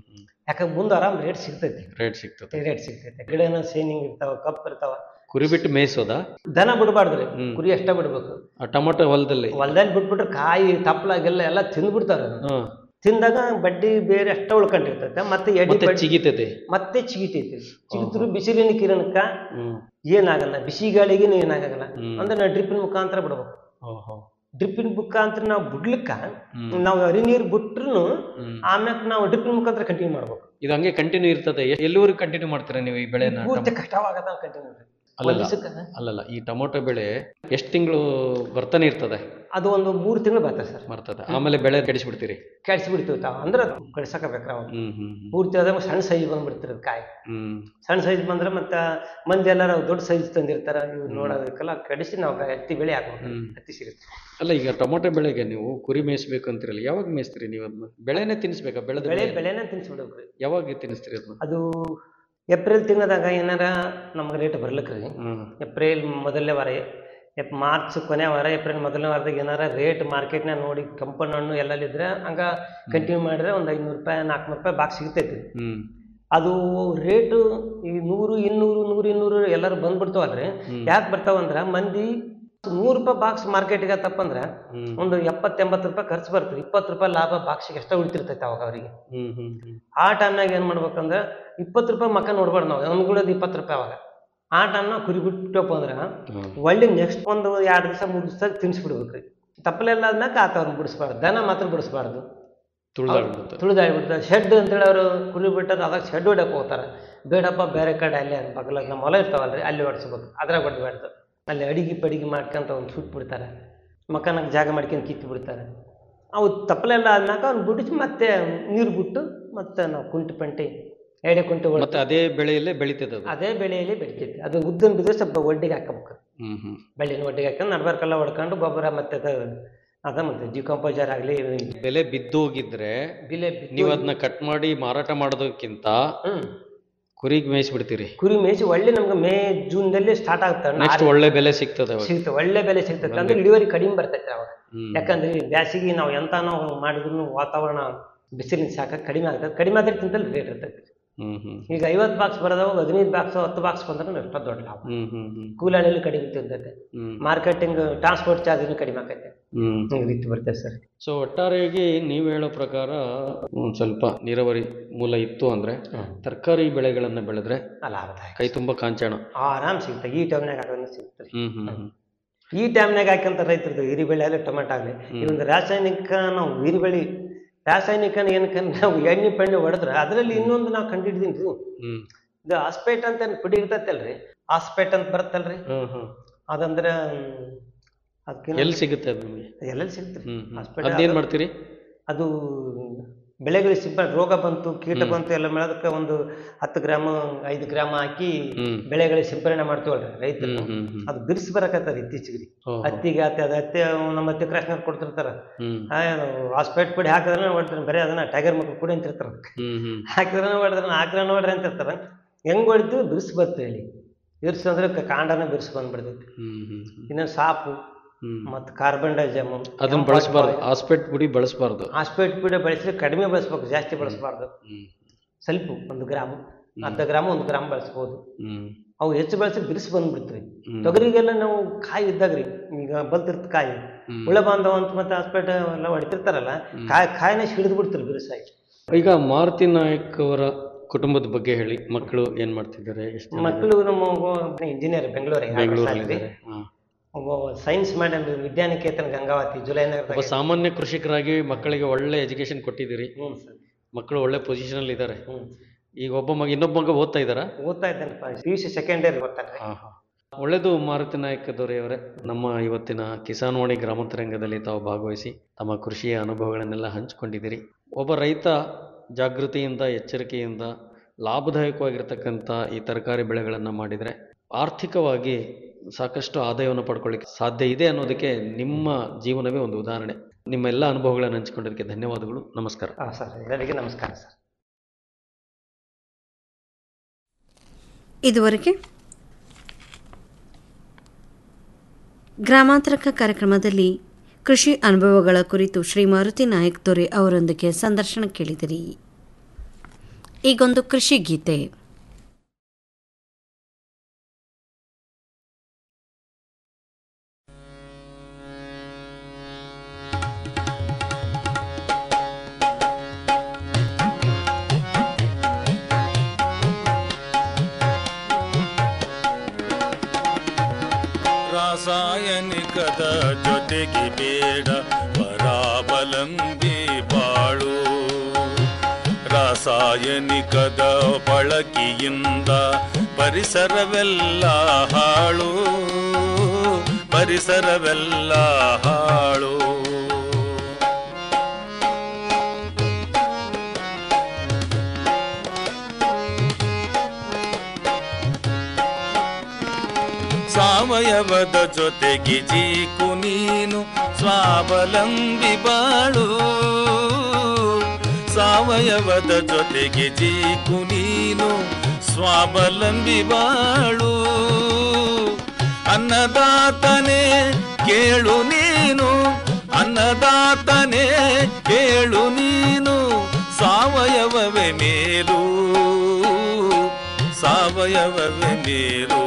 ಯಾಕಂದ್ರೆ ಮುಂದೆ ಆರಾಮ್ ರೇಟ್ ಸಿಗ್ತೈತಿ ರೇಟ್ ಸಿಗ್ತದೆ ರೇಟ್ ಸಿಗ್ತೈತೆ ಗಿಡನ ಶೈನಿಂಗ್ ಇರ್ತಾವ ಕಪ್ ಇರ್ತಾವ ಕುರಿ ಬಿಟ್ಟು ಮೇಯಿಸೋದಾ ದನ ಬಿಡಬಾರ್ದ್ರಿ ಹ್ಮ್. ಕುರಿ ಅಷ್ಟೇ ಬಿಡ್ಬೇಕು ಆ ಟೊಮೊಟೊ ಹೊಲದಲ್ಲಿ ಹೊಲ್ದಲ್ಲಿ ಬಿಟ್ಬಿಟ್ರೆ ಕಾಯಿ ತಪ್ಪಲಾಗೆಲ್ಲ ಎಲ್ಲ ತಿಂದ್ಬಿಡ್ತಾರ ಹಾ ತಿಂದಾಗ ಬಡ್ಡಿ ಬೇರೆ ಅಷ್ಟೇ ಉಳ್ಕೊಂಡಿರ್ತೈತೆ ಮತ್ತೆ ಎಡಿ ಮತ್ತೆ ಬಡ್ಡಿ ಚಿಗಿತದೆ ಮತ್ತೆ ಚಿಗಿತೈತಿ ಚಿಗಿದ್ರು ಬಿಸಿಲಿನ ಕಿರಣಕ್ಕ ಹ್ಮ್ ಏನಾಗಲ್ಲ ಬಿಸಿ ಗಾಳಿಗೇನು ಏನಾಗಲ್ಲ ಹ್ಮ್. ಅಂದ್ರೆ ನಾವು ಡ್ರಿಪ್ಪಿನ ಮುಖಾಂತರ ಬಿಡ್ಬೇಕು ಓಹೋ ಡ್ರಿಪ್ಪಿನ ಮುಖಾಂತರ ನಾವು ಬಿಡ್ಲಿಕ್ಕ ಹ್ಮ್. ನಾವು ಹರಿ ನೀರು ಬಿಟ್ರು ಹ್ಮ್ ಆಮ್ಯಾಗ ನಾವು ಡ್ರಿಪ್ಪಿನ ಮುಖಾಂತರ ಕಂಟಿನ್ಯೂ ಮಾಡ್ಬೇಕು ಇದು ಹಂಗೆ ಕಂಟಿನ್ಯೂ ಇರ್ತದೆ ಎ- ಎಲ್ಲಿವರೆಗೂ ಕಂಟಿನ್ಯೂ ಮಾಡ್ತೀರಾ ನೀವು ಈ ಬೆಳೆನ ಪೂರ್ತಿ ಕಷ್ಟವಾಗದ ಕಂಟಿನ್ಯೂ ಅಲ್ಲಲ್ಲ. ಅಲ್ಲಲ್ಲ ಈ ಟೊಮೊಟೊ ಬೆಳೆ ಎಷ್ಟು ತಿಂಗಳು ಬರ್ತಾನೆ ಇರ್ತದೆ ಅದು ಒಂದು ಮೂರು ತಿಂಗಳು ಬರ್ತದೆ ಸರ್ ಬರ್ತದೆ ಆಮೇಲೆ ಬೆಳೆ ಕೆಡಿಸ್ಬಿಡ್ತೀರಿ ಕೆಡ್ಸಿ ಬಿಡ್ತೀವಿ ತಾವು ಅಂದ್ರೆ ಕಡ್ಸಕಬೇಕು ನಾವು ಹ್ಮ್ ಹ್ಮ್ ಹ್ಮ್. ಪೂರ್ತಿ ಆದಾಗ ಸಣ್ಣ ಸೈಜ್ ಬಂದ್ಬಿಡ್ತಿರೋದು ಕಾಯಿ ಹ್ಮ್ ಸಣ್ಣ ಸೈಜ್ ಬಂದ್ರೆ ಮತ್ತೆ ಮಂದಿ ಎಲ್ಲಾರ ದೊಡ್ಡ ಸೈಜ್ ತಂದಿರ್ತಾರ ಇವ್ ನೋಡೋದಕ್ಕೆಲ್ಲ ಕಡಿಸಿ ನಾವು ಹತ್ತಿ ಬೆಳೆ ಹಾಕ್ಬೇಕು ಹ್ಮ್. ಹತ್ತಿ ಸಿಗುತ್ತೆ ಅಲ್ಲ ಈಗ ಟೊಮೊಟೊ ಬೆಳೆಗೆ ನೀವು ಕುರಿ ಮೇಯಿಸ್ಬೇಕು ಅಂತಿರಲ್ಲ ಯಾವಾಗ ಮೇಯಿಸ್ತೀರಿ ನೀವು ಅದನ್ನ ಬೆಳೆನೇ ತಿನ್ನಿಸ್ಬೇಕಾ ಬೆಳೆದ ಬೆಳೆ ಬೆಳೆ ಬೆಳೆನ ತಿನ್ಸ್ಬಿಡ್ಬೇಕ್ರಿ ಯಾವಾಗ ತಿನ್ನಿಸ್ತೀರಿ ಅದನ್ನ ಅದು ಏಪ್ರಿಲ್ ತಿಂಗಳದಾಗ ಏನಾರ ನಮ್ಗೆ ರೇಟ್ ಬರ್ಲಿಕ್ರಿ ಹ್ಮ್ ಏಪ್ರಿಲ್ ಮೊದಲನೇ ವಾರ ಎಪ್ ಮಾರ್ಚ್ ಕೊನೆ ವಾರ ಏಪ್ರಿಲ್ ಮೊದಲನೇ ವಾರದಾಗ ಏನಾರ ರೇಟ್ ಮಾರ್ಕೆಟ್ನಾಗ ನೋಡಿ ಕಂಪನಿ ಹಣ್ಣು ಎಲ್ಲಲ್ಲಿದ್ರೆ ಹಂಗ ಕಂಟಿನ್ಯೂ ಮಾಡಿದ್ರೆ ಒಂದು ಐನೂರು ರೂಪಾಯಿ ನಾಲ್ಕುನೂರು ರೂಪಾಯಿ ಬಾಕ್ಸ್ ಸಿಗ್ತೈತಿ ಹ್ಮ್ ಅದು ರೇಟು ಈ ನೂರು ಇನ್ನೂರು ನೂರು ಇನ್ನೂರು ಎಲ್ಲರೂ ಬಂದ್ಬಿಡ್ತಾವಲ್ರಿ ಹ್ಮ್. ಯಾಕೆ ಬರ್ತಾವಂದ್ರ ಮಂದಿ ನೂರು ರೂಪಾಯಿ ಬಾಕ್ಸ್ ಮಾರ್ಕೆಟ್ಗೆ ತಪ್ಪಂದ್ರ ಹ್ಮ್ ಒಂದು ಎಪ್ಪತ್ತೆಂಬತ್ತು ರೂಪಾಯಿ ಖರ್ಚು ಬರ್ತದೆ ಇಪ್ಪತ್ತು ರೂಪಾಯಿ ಲಾಭ ಬಾಕ್ಸಿಗೆ ಎಷ್ಟೋ ಉಳಿತಿರ್ತೈತೆ ಅವಾಗ ಅವರಿಗೆ ಹ್ಮ್ ಹ್ಮ್ ಹ್ಮ್ ಆ ಟೈಮ್ನಾಗ ಏನು ಮಾಡ್ಬೇಕಂದ್ರೆ ಇಪ್ಪತ್ತು ರೂಪಾಯಿ ಮಕ್ಕ ನೋಡ್ಬಾರ್ದು ನಾವು ನಮ್ಗುಳದು ಇಪ್ಪತ್ತು ರೂಪಾಯಿ ಅವಾಗ ಆ ಟೈಮ್ನಾಗ ಕುರಿ ಬಿಟ್ಟಪ್ಪ ಅಂದ್ರೆ ಹ್ಮ್. ಒಳ್ಳೆ ನೆಕ್ಸ್ಟ್ ಒಂದು ಎರಡು ದಿವಸ ಮೂರು ದಿವಸ ತಿನ್ಸ್ಬಿಡ್ಬೇಕ್ರಿ ತಪ್ಪಲೆಲ್ಲ ಆದ್ಮ್ಯಾಕ ಆತವ್ರನ್ನ ಬಿಡಿಸ್ಬಾರ್ದು ದನ ಮಾತ್ರ ಬಿಡಿಸ್ಬಾರ್ದು ತುಳಿದಾಡ್ಬಿಡುತ್ತೆ ತುಳಿದಾಡ್ಬಿಡ್ತಾರೆ ಶೆಡ್ ಅಂತೇಳಿ ಅವರು ಕುರಿ ಬಿಟ್ಟರೆ ಅದಾಗ ಶೆಡ್ ಹೊಡ್ಯಕ್ಕೆ ಹೋಗ್ತಾರೆ ಬೇಡಪ್ಪ ಬೇರೆ ಕಡೆ ಅಲ್ಲಿ ಬಗಲಾಗ ನಮ್ಮ ಹೊಲ ಇರ್ತಾವಲ್ರಿ ಅಲ್ಲಿ ಹೊಡ್ಸ್ಬೇಕು ಅದ್ರಾಗ ಹೊಡ್ಬೇಡ್ದು ಅಲ್ಲಿ ಅಡಿಗೆ ಪಡಿಗೆ ಮಾಡ್ಕೊಂತ ಒಂದು ಸುಟ್ಟು ಬಿಡ್ತಾರೆ ಮಕ್ಕನಾಗ ಜಾಗ ಮಾಡ್ಕೊಂಡು ಕಿತ್ತು ಬಿಡ್ತಾರೆ ಅವು ತಪ್ಪಲೆಲ್ಲ ಆದ್ಮ್ಯಾಕ ಅವ್ನು ಬಿಡಿಸಿ ಮತ್ತೆ ನೀರು ಬಿಟ್ಟು ಮತ್ತೆ ನಾವು ಕುಂಟಿ ಪಂಟಿ ಎಡೆ ಕುಂಟಿ ಹೊಡ್ದು ಮತ್ತೆ ಅದೇ ಬೆಳೆಯಲ್ಲೇ ಬೆಳಿತದೆ ಅದು ಅದೇ ಬೆಳೆಯಲ್ಲಿ ಬೆಳಿತೈತಿ ಅದು ಉದ್ದನ್ ಬಿದ್ರೆ ಸ್ವಲ್ಪ ಒಡ್ಡಿಗೆ ಹಾಕಬೇಕು ಹ್ಮ್ ಹ್ಮ್ ಬೆಳ್ಳಿನ ಒಡ್ಡಿಗೆ ಹಾಕೊಂಡು ನಡ್ಬಾರ್ಕೆಲ್ಲ ಹೊಡ್ಕೊಂಡು ಗೊಬ್ಬರ ಮತ್ತೆ ಅದು ಅದ ಮತ್ತೆ ಡಿಕಂಪೋಸರ್ ಆಗಲಿ ಬೆಲೆ ಬಿದ್ದೋಗಿದ್ರೆ ಬಿಲೆ ಬಿದ್ದು- ನೀವು ಅದನ್ನ ಕಟ್ ಮಾಡಿ ಮಾರಾಟ ಮಾಡೋದಕ್ಕಿಂತ ಹ್ಮ್ ಕುರಿಗೆ ಮೇಯಿಸ್ಬಿಡ್ತೀರಿ ಕುರಿ ಮೇಯಿಸಿ ಒಳ್ಳೆ ನಮ್ಗೆ ಮೇ ಜೂನ್ದಲ್ಲಿ ಸ್ಟಾರ್ಟ್ ಆಗ್ತದೆ ನೆಕ್ಸ್ಟ್ ಒಳ್ಳೆ ಬೆಲೆ ಸಿಗ್ತದೆ ಅವಾಗ ಸಿಗುತ್ತೆ ಒಳ್ಳೆ ಬೆಲೆ ಸಿಗ್ತೈತೆ ಅಂದ್ರೆ ಇಳುವರಿ ಕಡಿಮೆ ಬರ್ತೈತೆ ಅವಾಗ ಹ್ಮ್ ಯಾಕಂದ್ರೆ ಈ ಬ್ಯಾಸಿಗೆ ನಾವು ಎಂತ ನಾವು ಮಾಡಿದ್ರು ವಾತಾವರಣ ಬಿಸಿಲಿನ ಶಾಖ ಕಡಿಮೆ ಆಗ್ತದೆ ಕಡಿಮೆ ಆದ್ರೆ ತಿಂತಲ್ಲಿ ರೇಟ್ ಇರ್ತೈತೆ ಹ್ಮ್ ಹ್ಮ್ ಈಗ ಐವತ್ತು ಬಾಕ್ಸ್ ಬರೋದಾಗ ಹದಿನೈದು ಬಾಕ್ಸ್ ಹತ್ತು ಬಾಕ್ಸ್ ಬಂದ್ರೆ ಎಷ್ಟೋ ದೊಡ್ಡ ಲಾಭ ಹ್ಮ್ ಹ್ಮ್ ಹ್ಮ್ ಕೂಲಾಳಿಲಿ ಕಡಿಮೆ ತಿಂತೈತೆ ಹ್ಮ್ ಮಾರ್ಕೆಟಿಂಗ್ ಟ್ರಾನ್ಸ್ಪೋರ್ಟ್ ಚಾರ್ಜ್ ಕಡಿಮೆ ಆಗೈತೆ ಹ್ಮ್ ಈ ರೀತಿ ಬರ್ತೈತೆ ಸರ್ ಸೊ ಒಟ್ಟಾರೆಯಾಗಿ ನೀವು ಹೇಳೋ ಪ್ರಕಾರ ಒಂದ್ ಸ್ವಲ್ಪ ನೀರಾವರಿ ಮೂಲ ಇತ್ತು ಅಂದ್ರೆ ತರಕಾರಿ ಬೆಳೆಗಳನ್ನ ಬೆಳೆದ್ರೆ ಲಾಭದಾಯಕ ಕೈ ತುಂಬ ಕಾಂಚಾಣ ಆರಾಮ್ ಸಿಗ್ತದೆ ಈ ಟೈಮ್ನಾಗ ಹಾಕೋದ್ರೆ ಸಿಗ್ತದೆ ಹ್ಮ್ ಹ್ಮ್ ಹ್ಮ್ ಈ ಟೈಮ್ನಾಗ ಹಾಕಂತ ರೈತರದ್ದು ಹೀರಿ ಬೆಳೆ ಆಗಲಿ ಟೊಮೆಟೊ ಆಗಲಿ ಈ ಒಂದು ರಾಸಾಯನಿಕ ನಾವು ಹೀರಿ ಬೆಳೆ ರಾಸಾಯನಿಕನ ಏನಕ್ಕೆ ನಾವು ಎಣ್ಣೆ ಪೆಣ್ಣೆ ಹೊಡೆದ್ರೆ ಅದರಲ್ಲಿ ಇನ್ನೊಂದು ನಾವು ಕಂಡಿಡ್ದೀನಿ ರೀ ಹ್ಮ್ ಇದು ಆಸ್ಪೇಟ್ ಅಂತ ಏನ್ ಪುಡಿ ಇರ್ತೈತಲ್ರಿ ಆಸ್ಪೇಟ್ ಅಂತ ಬರುತ್ತಲ್ರಿ ಹ್ಮ್ ಹ್ಮ್ ಅದಂದ್ರೆ ಅದಕ್ಕೆ ಎಲ್ಲಿ ಸಿಗುತ್ತೆ ಅದು ನಿಮಗೆ ಎಲ್ಲೆಲ್ಲಿ ಸಿಗ್ತದೆ ಹ್ಮ್ ಹ್ಮ್ Hospital ಅದೇನ್ ಅದು- ಮಾಡ್ತೀರಿ ಅದು ಬೆಳೆಗಳಿಗೆ ಸಿಂಪಡಣೆ ರೋಗ ಬಂತು ಕೀಟ ಬಂತು ಎಲ್ಲ ಮಾಡೋದಕ್ಕೆ ಒಂದು ಹತ್ತು ಗ್ರಾಮ್ ಐದು ಗ್ರಾಮ್ ಹಾಕಿ ಹ್ಮ್ ಬೆಳೆಗಳಿಗೆ ಸಿಂಪಡಣೆ ಮಾಡ್ತೀವಲ್ರಿ ರೈತರು ಹ್ಮ್ ಹ್ಮ್ ಹ್ಮ್ ಅದು ಬಿರ್ಸಿ ಬರಕತ್ತದ ಇತ್ತೀಚೆಗೆ ರೀ. ಓ, ಓ. ಹತ್ತಿಗೆ ಆತ ಅದು ಹತ್ತಿ ನಮ್ಮ ಹತ್ತಿ ಕ್ರಾಶ್ನವ್ರು ಕೊಡ್ತಿರ್ತಾರ ಹ್ಮ್ ಹಾಸ್ಪೇಟ್ ಪುಡಿ ಹಾಕಿದ್ರೆ ಹೊಡ್ತಾರೆ ಬರೀ ಅದನ್ನ ಟೈಗರ್ ಮಕ್ಕಳು ಪುಡಿ ಅಂತಿರ್ತಾರ ಹ್ಮ್ ಹ್ಮ್ ಹಾಕಿದ್ರೆ ಹೊಡೆದ್ರೆ ಹಾಕಿದ್ರೆ ನೋಡ್ರಿ ಅಂತಿರ್ತಾರ ಹೆಂಗ್ ಹೊಡಿತೀವಿ ಬಿರ್ಸಿ ಬರ್ತದೆ ಹೇಳಿ ಬಿರ್ಸು ಅಂದ್ರೆ ಕ- ಕಾಂಡನ ಬಿರ್ಸಿ ಬಂದ್ಬಿಡ್ತೈತಿ ಹ್ಮ್ ಹ್ಮ್ ಹ್ಮ್ ಇನ್ನು ಸಾಪು ಹ್ಮ್ ಮತ್ತು ಕಾರ್ಬನ್ ಡೈಜಮ್ ಅದನ್ನ ಬಳಸಬಾರ್ದು ಆಸ್ಪೆಟ್ ಪುಡಿ ಬಳಸಬಾರ್ದು ಹಾಸ್ಪೇಟ್ ಪುಡಿ ಬಳಸಿದ್ರೆ ಕಡಿಮೆ ಬಳಸ್ಬೇಕು ಜಾಸ್ತಿ ಬಳಸಬಾರ್ದು ಹ್ಮ್ ಸ್ವಲ್ಪ ಒಂದು ಗ್ರಾಮ್ ಅರ್ಧ ಗ್ರಾಮ್ ಒಂದು ಗ್ರಾಮ್ ಬಳಸ್ಬೋದು ಹ್ಮ್ ಅವು ಹೆಚ್ಚು ಬಳಸಿದ್ರೆ ಬಿರ್ಸಿ ಬಂದ್ಬಿಡ್ತೀವಿ ಹ್ಮ್. ತೊಗರಿಗೆಲ್ಲ ನಾವು ಕಾಯಿ ಇದ್ದಾಗ್ರಿ ಈಗ ಬಲ್ತಿರ್ತ ಕಾಯಿ ಹ್ಮ್. ಹುಳ ಬಾಂಧವ ಅಂತ ಮತ್ತೆ ಹಾಸ್ಪೇಟ್ ಎಲ್ಲ ಹೊಡಿತಿರ್ತಾರಲ್ಲ ಕಾಯಿ ಕಾಯಿನ ಹಿಡಿದು ಬಿಡ್ತಾರೆ ಬಿರುಸಾಗಿ ಈಗ ಮಾರುತಿ ನಾಯಕ್ ಅವರ ಕುಟುಂಬದ ಬಗ್ಗೆ ಹೇಳಿ ಮಕ್ಕಳು ಏನ್ ಮಾಡ್ತಿದ್ದಾರೆ ಎಷ್ಟು ಜನ ಮಕ್ಕಳು ನಮ್ಮ ಇಂಜಿನಿಯರ್ ಬೆಂಗಳೂರಿಗೆ ಬೆಂಗಳೂರಲ್ಲಿದ್ದಾರೆ ಹಾ. ಒಬ್ಬ science madam Vidyaniketan Gangavathi July ಒಬ್ಬ ನಗರದಾಗ ಸಾಮಾನ್ಯ ಕೃಷಿಕರಾಗಿ ಮಕ್ಕಳಿಗೆ ಒಳ್ಳೆ ಎಜುಕೇಶನ್ ಕೊಟ್ಟಿದ್ದೀರಿ ಹ್ಞೂ ಸರ್ ಮಕ್ಕಳು ಒಳ್ಳೆ ಪೊಸಿಷನ್ ಅಲ್ಲಿ ಇದ್ದಾರೆ ಹ್ಞೂ ಈಗ ಒಬ್ಬ ಮಗ ಇನ್ನೊಬ್ಬ ಮಗ ಓದ್ತಾ ಇದ್ದಾರಾ ಓದ್ತಾ ಇದ್ದೇನಪ್ಪ P U C second year ಬರ್ತಾನೆ ಹಾ ಹಾ ಒಳ್ಳೆಯದು ಮಾರುತಿ ನಾಯಕ್ ದೊರೆಯವರೇ ನಮ್ಮ ಇವತ್ತಿನ ಕಿಸಾನ್ವಾಣಿ ಗ್ರಾಮಾಂತರಂಗದಲ್ಲಿ ತಾವು ಭಾಗವಹಿಸಿ ತಮ್ಮ ಕೃಷಿಯ ಅನುಭವಗಳನ್ನೆಲ್ಲ ಹಂಚಿಕೊಂಡಿದ್ದೀರಿ ಒಬ್ಬ ರೈತ ಜಾಗೃತಿಯಿಂದ ಎಚ್ಚರಿಕೆಯಿಂದ ಲಾಭದಾಯಕವಾಗಿರ್ತಕ್ಕಂಥ ಈ ತರಕಾರಿ ಬೆಳೆಗಳನ್ನು ಮಾಡಿದರೆ ಆರ್ಥಿಕವಾಗಿ ಸಾಕಷ್ಟು ಆದಾಯವನ್ನು ಪಡ್ಕೊಳ್ಳಿಕ್ಕೆ ಸಾಧ್ಯ ಇದೆ ಅನ್ನೋದಕ್ಕೆ ನಿಮ್ಮ ಜೀವನವೇ ಒಂದು ಉದಾಹರಣೆ ನಿಮ್ಮ ಎಲ್ಲ ಅನುಭವಗಳನ್ನು ಹಂಚಿಕೊಂಡಿದ್ದಕ್ಕೆ ಧನ್ಯವಾದಗಳು ನಮಸ್ಕಾರ ಹಾಂ ಸರ್ ಎಲ್ಲರಿಗೆ ನಮಸ್ಕಾರ ಸರ್ ಇದುವರೆಗೆ ಗ್ರಾಮಾಂತರಕ ಕಾರ್ಯಕ್ರಮದಲ್ಲಿ ಕೃಷಿ ಅನುಭವಗಳ ಕುರಿತು ಶ್ರೀ ಮಾರುತಿ ನಾಯಕ್ ದೊರೆ ಅವರೊಂದಿಗೆ ಸಂದರ್ಶನ ಕೇಳಿದಿರಿ ಈಗೊಂದು ಕೃಷಿ ಗೀತೆ ರಾಸಾಯನಿಕದ ಜೊತೆಗೆ ಬೇಡ ಪರಾವಲಂಬಿ ಬಾಳು ರಾಸಾಯನಿಕದ ಬಳಕೆಯಿಂದ ಪರಿಸರವೆಲ್ಲ ಹಾಳು ಪರಿಸರವೆಲ್ಲ ಹಾಳು ಸಾವಯವದ ಜೊತೆಗೆ ಜೀಕು ನೀನು ಸ್ವಾವಲಂಬಿ ಬಾಳು ಸಾವಯವದ ಜೊತೆಗೆ ಜೀಕು ನೀನು ಸ್ವಾವಲಂಬಿ ಬಾಳು ಅನ್ನದಾತನೇ ಕೇಳು ನೀನು ಅನ್ನದಾತನೇ ಕೇಳು ನೀನು ಸಾವಯವವೇ ಮೇಲು ಸಾವಯವವೇ ಮೇಲು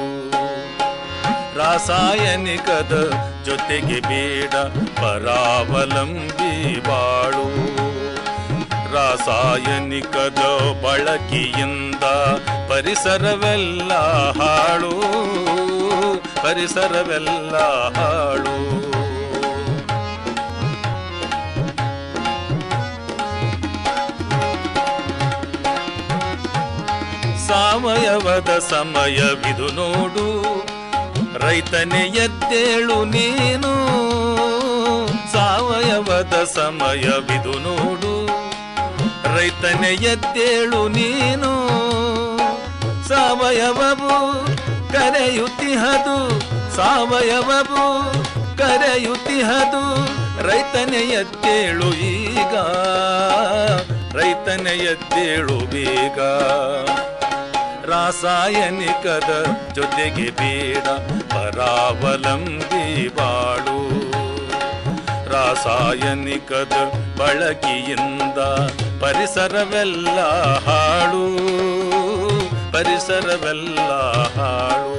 ರಾಸಾಯನಿಕದ ಜೊತೆಗೆ ಬೇಡ ಪರಾವಲಂಬಿ ಬಾಳು ರಾಸಾಯನಿಕದ ಬಳಕೆಯಿಂದ ಪರಿಸರವೆಲ್ಲ ಹಾಳು ಪರಿಸರವೆಲ್ಲ ಹಾಳು ಸಾವಯವದ ಸಮಯವಿದು ನೋಡು ರೈತನೇ ಎದ್ದೇಳು ನೀನು ಸಾವಯವದ ಸಮಯವಿದು ನೋಡು ರೈತನೇ ಎದ್ದೇಳು ನೀನು ಸಾವಯವವು ಕರೆಯುತ್ತಿಹದು ಸಾವಯವವು ಕರೆಯುತ್ತಿಹದು ರೈತನೇ ಎದ್ದೇಳು ಈಗ ರೈತನೇ ಎದ್ದೇಳು ಬೇಗ ರಾಸಾಯನಿಕದ ಜೊತೆಗೆ ಬೇಡ ಪರಾವಲಂಬಿ ಬಾಳು ರಾಸಾಯನಿಕದ ಬಳಕೆಯಿಂದ ಪರಿಸರವೆಲ್ಲ ಹಾಳು ಪರಿಸರವೆಲ್ಲ ಹಾಳು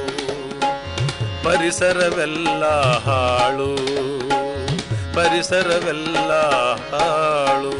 ಪರಿಸರವೆಲ್ಲ ಹಾಳು ಪರಿಸರವೆಲ್ಲ ಹಾಳು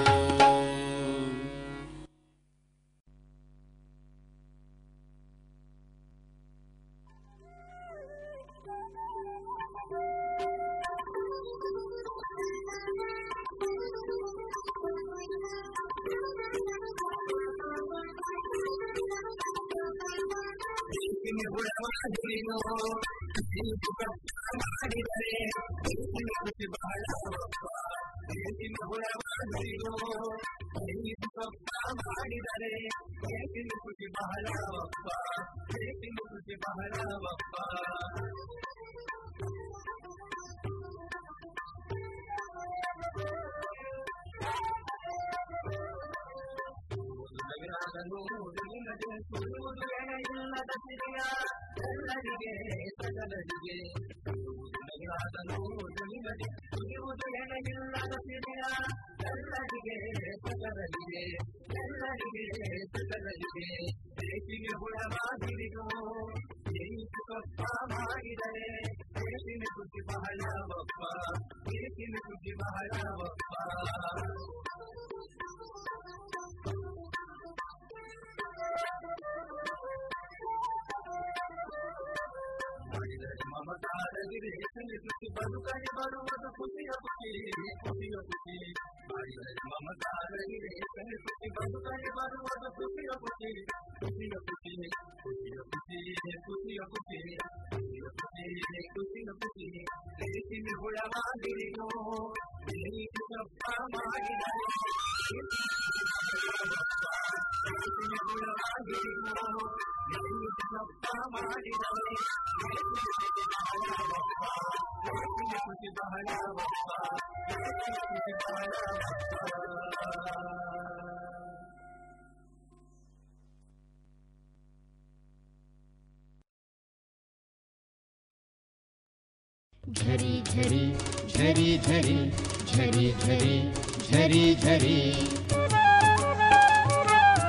झरी झरी झरी झरी झरी झरी झरी झरी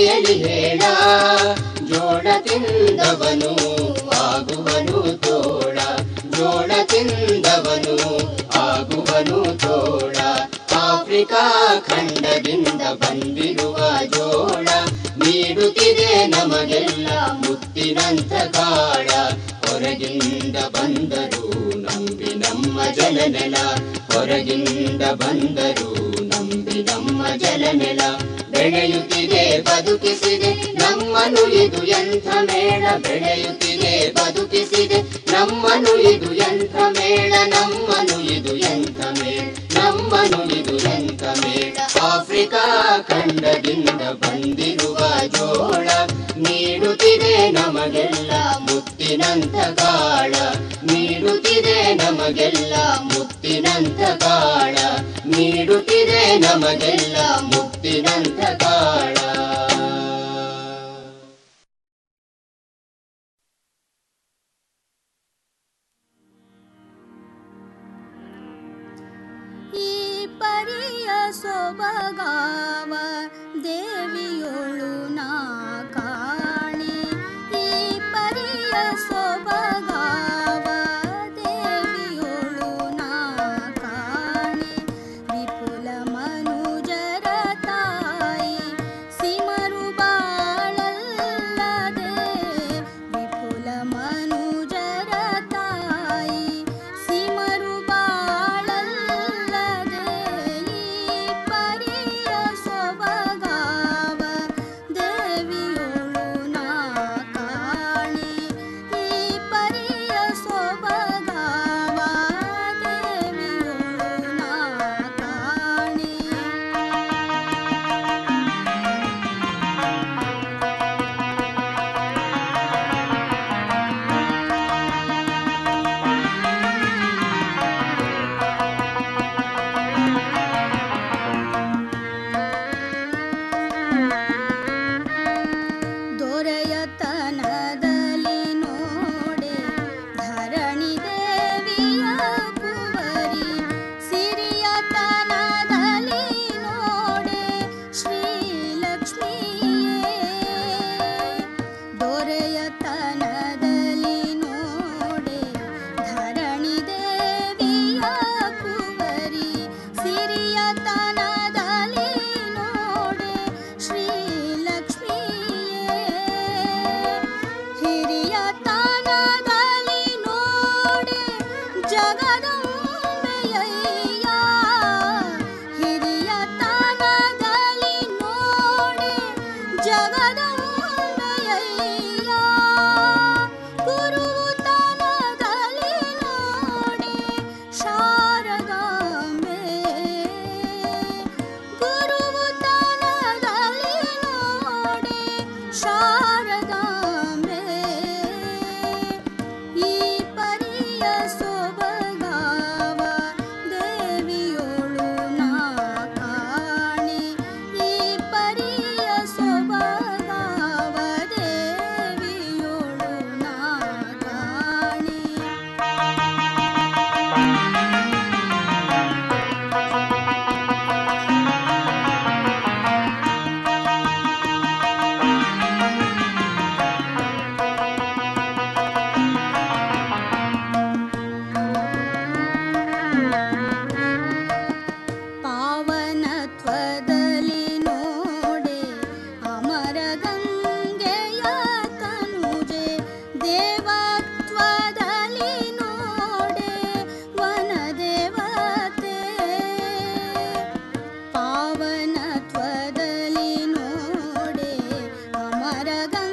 ಬಗೆಯಲಿ ಹೇಳ ಜೋಳ ತಿಂದವನು ಆಗುವನು ತೋಳ ಜೋಳ ತಿಂದವನು ಆಗುವನು ತೋಳ ಆಫ್ರಿಕಾ ಖಂಡದಿಂದ ಬಂದಿರುವ ಜೋಳ ನೀಡುತ್ತಿದೆ ನಮಗೆಲ್ಲ ಮುತ್ತಿನಂತ ಕಾಳ ಹೊರಗಿಂದ ಬಂದರು ನಂಬಿ ನಮ್ಮ ಜಲನೆಲ ಹೊರಗಿಂದ ಬಂದರು ನಂಬಿ ನಮ್ಮ ಜಲನೆಲ ಬೆಳೆಯುತ್ತಿದೆ ಬದುಕಿಸಿದೆ ನಮ್ಮನು ಇದು ಎಂಥ ಮೇಳ ಬೆಳೆಯುತ್ತಿದೆ ಬದುಕಿಸಿದೆ ನಮ್ಮನು ಇದು ಎಂಥ ಮೇಳ ನಮ್ಮನು ಇದು ಎಂಥ ಮೇಳ ನಮ್ಮನು ಇದು ಎಂಥ ಮೇಳ ಆಫ್ರಿಕಾ ಖಂಡದಿಂದ ಬಂದಿರುವ ಜೋಳ ನೀಡುತ್ತಿದೆ ನಮಗೆಲ್ಲ ಮುತ್ತಿನಂತ ಕಾಳ ನೀಡುತ್ತಿದೆ ನಮಗೆಲ್ಲ ಮುತ್ತಿನಂತ ಕಾಳ ನೀಡುತ್ತಿದೆ ನಮಗೆಲ್ಲ ಮುತ್ತಿನಂತ ಕಾಳ ಈ ಪರಿಯ ಸೊಬಗಾವ ದೇವಿಯೊಳು ನಾ ಕಾಣೆ ಈ ಪರಿಯ ಸೊಬಗಾವ ದೇವಿಯೊಳು ನಾ ಕಾಣೆ ವಿಪುಲ ಮನುಜರ ತಾಯಿ ಸಿಮರು ಬಾಳಲ್ಲದೆ ವಿಪುಲ ಮನುಜರ ತಾಯಿ ಸಿಮರು ಬಾಳಲ್ಲದೆ ಈ ಪರಿಯ ಸೊಬಗಾವ ದೇವಿಯೊಳು ನಾ ಕಾಣೆ ಈ ಪರಿಯ ಸೊಬಗಾವ ದೇವಿಯೊಳು ನಾ ಕಾಣೆ ದೊರೆಯತನದಲ್ಲಿ ನೋಡೆ ಧರಣಿ ದೇವಿಯ ಕುವರಿ ಸಿರಿಯತನದಲ್ಲಿ ನೋಡೆ ಶ್ರೀಲಕ್ಷ್ಮಿಯೇ ದೊರೆಯತನದಲ್ಲಿ ನೋಡೆ ಧರಣಿ ದೇವಿಯ ಕುವರಿ ಸಿರಿಯತನದಲ್ಲಿ ನೋಡೆ ಶ್ರೀಲಕ್ಷ್ಮಿಯೇ ಹಿರಿಯ ತಾನದಲ್ಲಿ ನೋಡೆ ಜಗದಂಬೆಯಯ್ಯ ಹಿರಿಯ ತಾನದಲ್ಲಿ ನೋಡೆ ಜಗದಂಬೆಯಯ್ಯ ಗುರು ತಾನದಲ್ಲಿ ನೋಡೆ ಶಾರದಾಂಬೆ ಗುರು ತಾನದಲ್ಲಿ ನೋಡೆ ಶಾರದಾಂಬೆ ಈ ಪರಿಯ ಸೊಬಗಾವ ದೇವಿಯೊಳು ನಾ ಕಾಣೆ ಈ ಪರಿಯ ಸೊಬಗಾವ ದೇವಿಯೊಳು ನಾ ಕಾಣೆ ಪಾವನತ್ವದಲ್ಲಿ ನೋಡೆ ಅಮರ ಗಂಗೆಯ ತನುಜೆ ದೇವತ್ವದಲ್ಲಿ ನೋಡೆ ವನದೇವತೆ ಪಾವನತ್ವದಲ್ಲಿ ನೋಡೆ ಅಮರ ಗಂಗೆಯ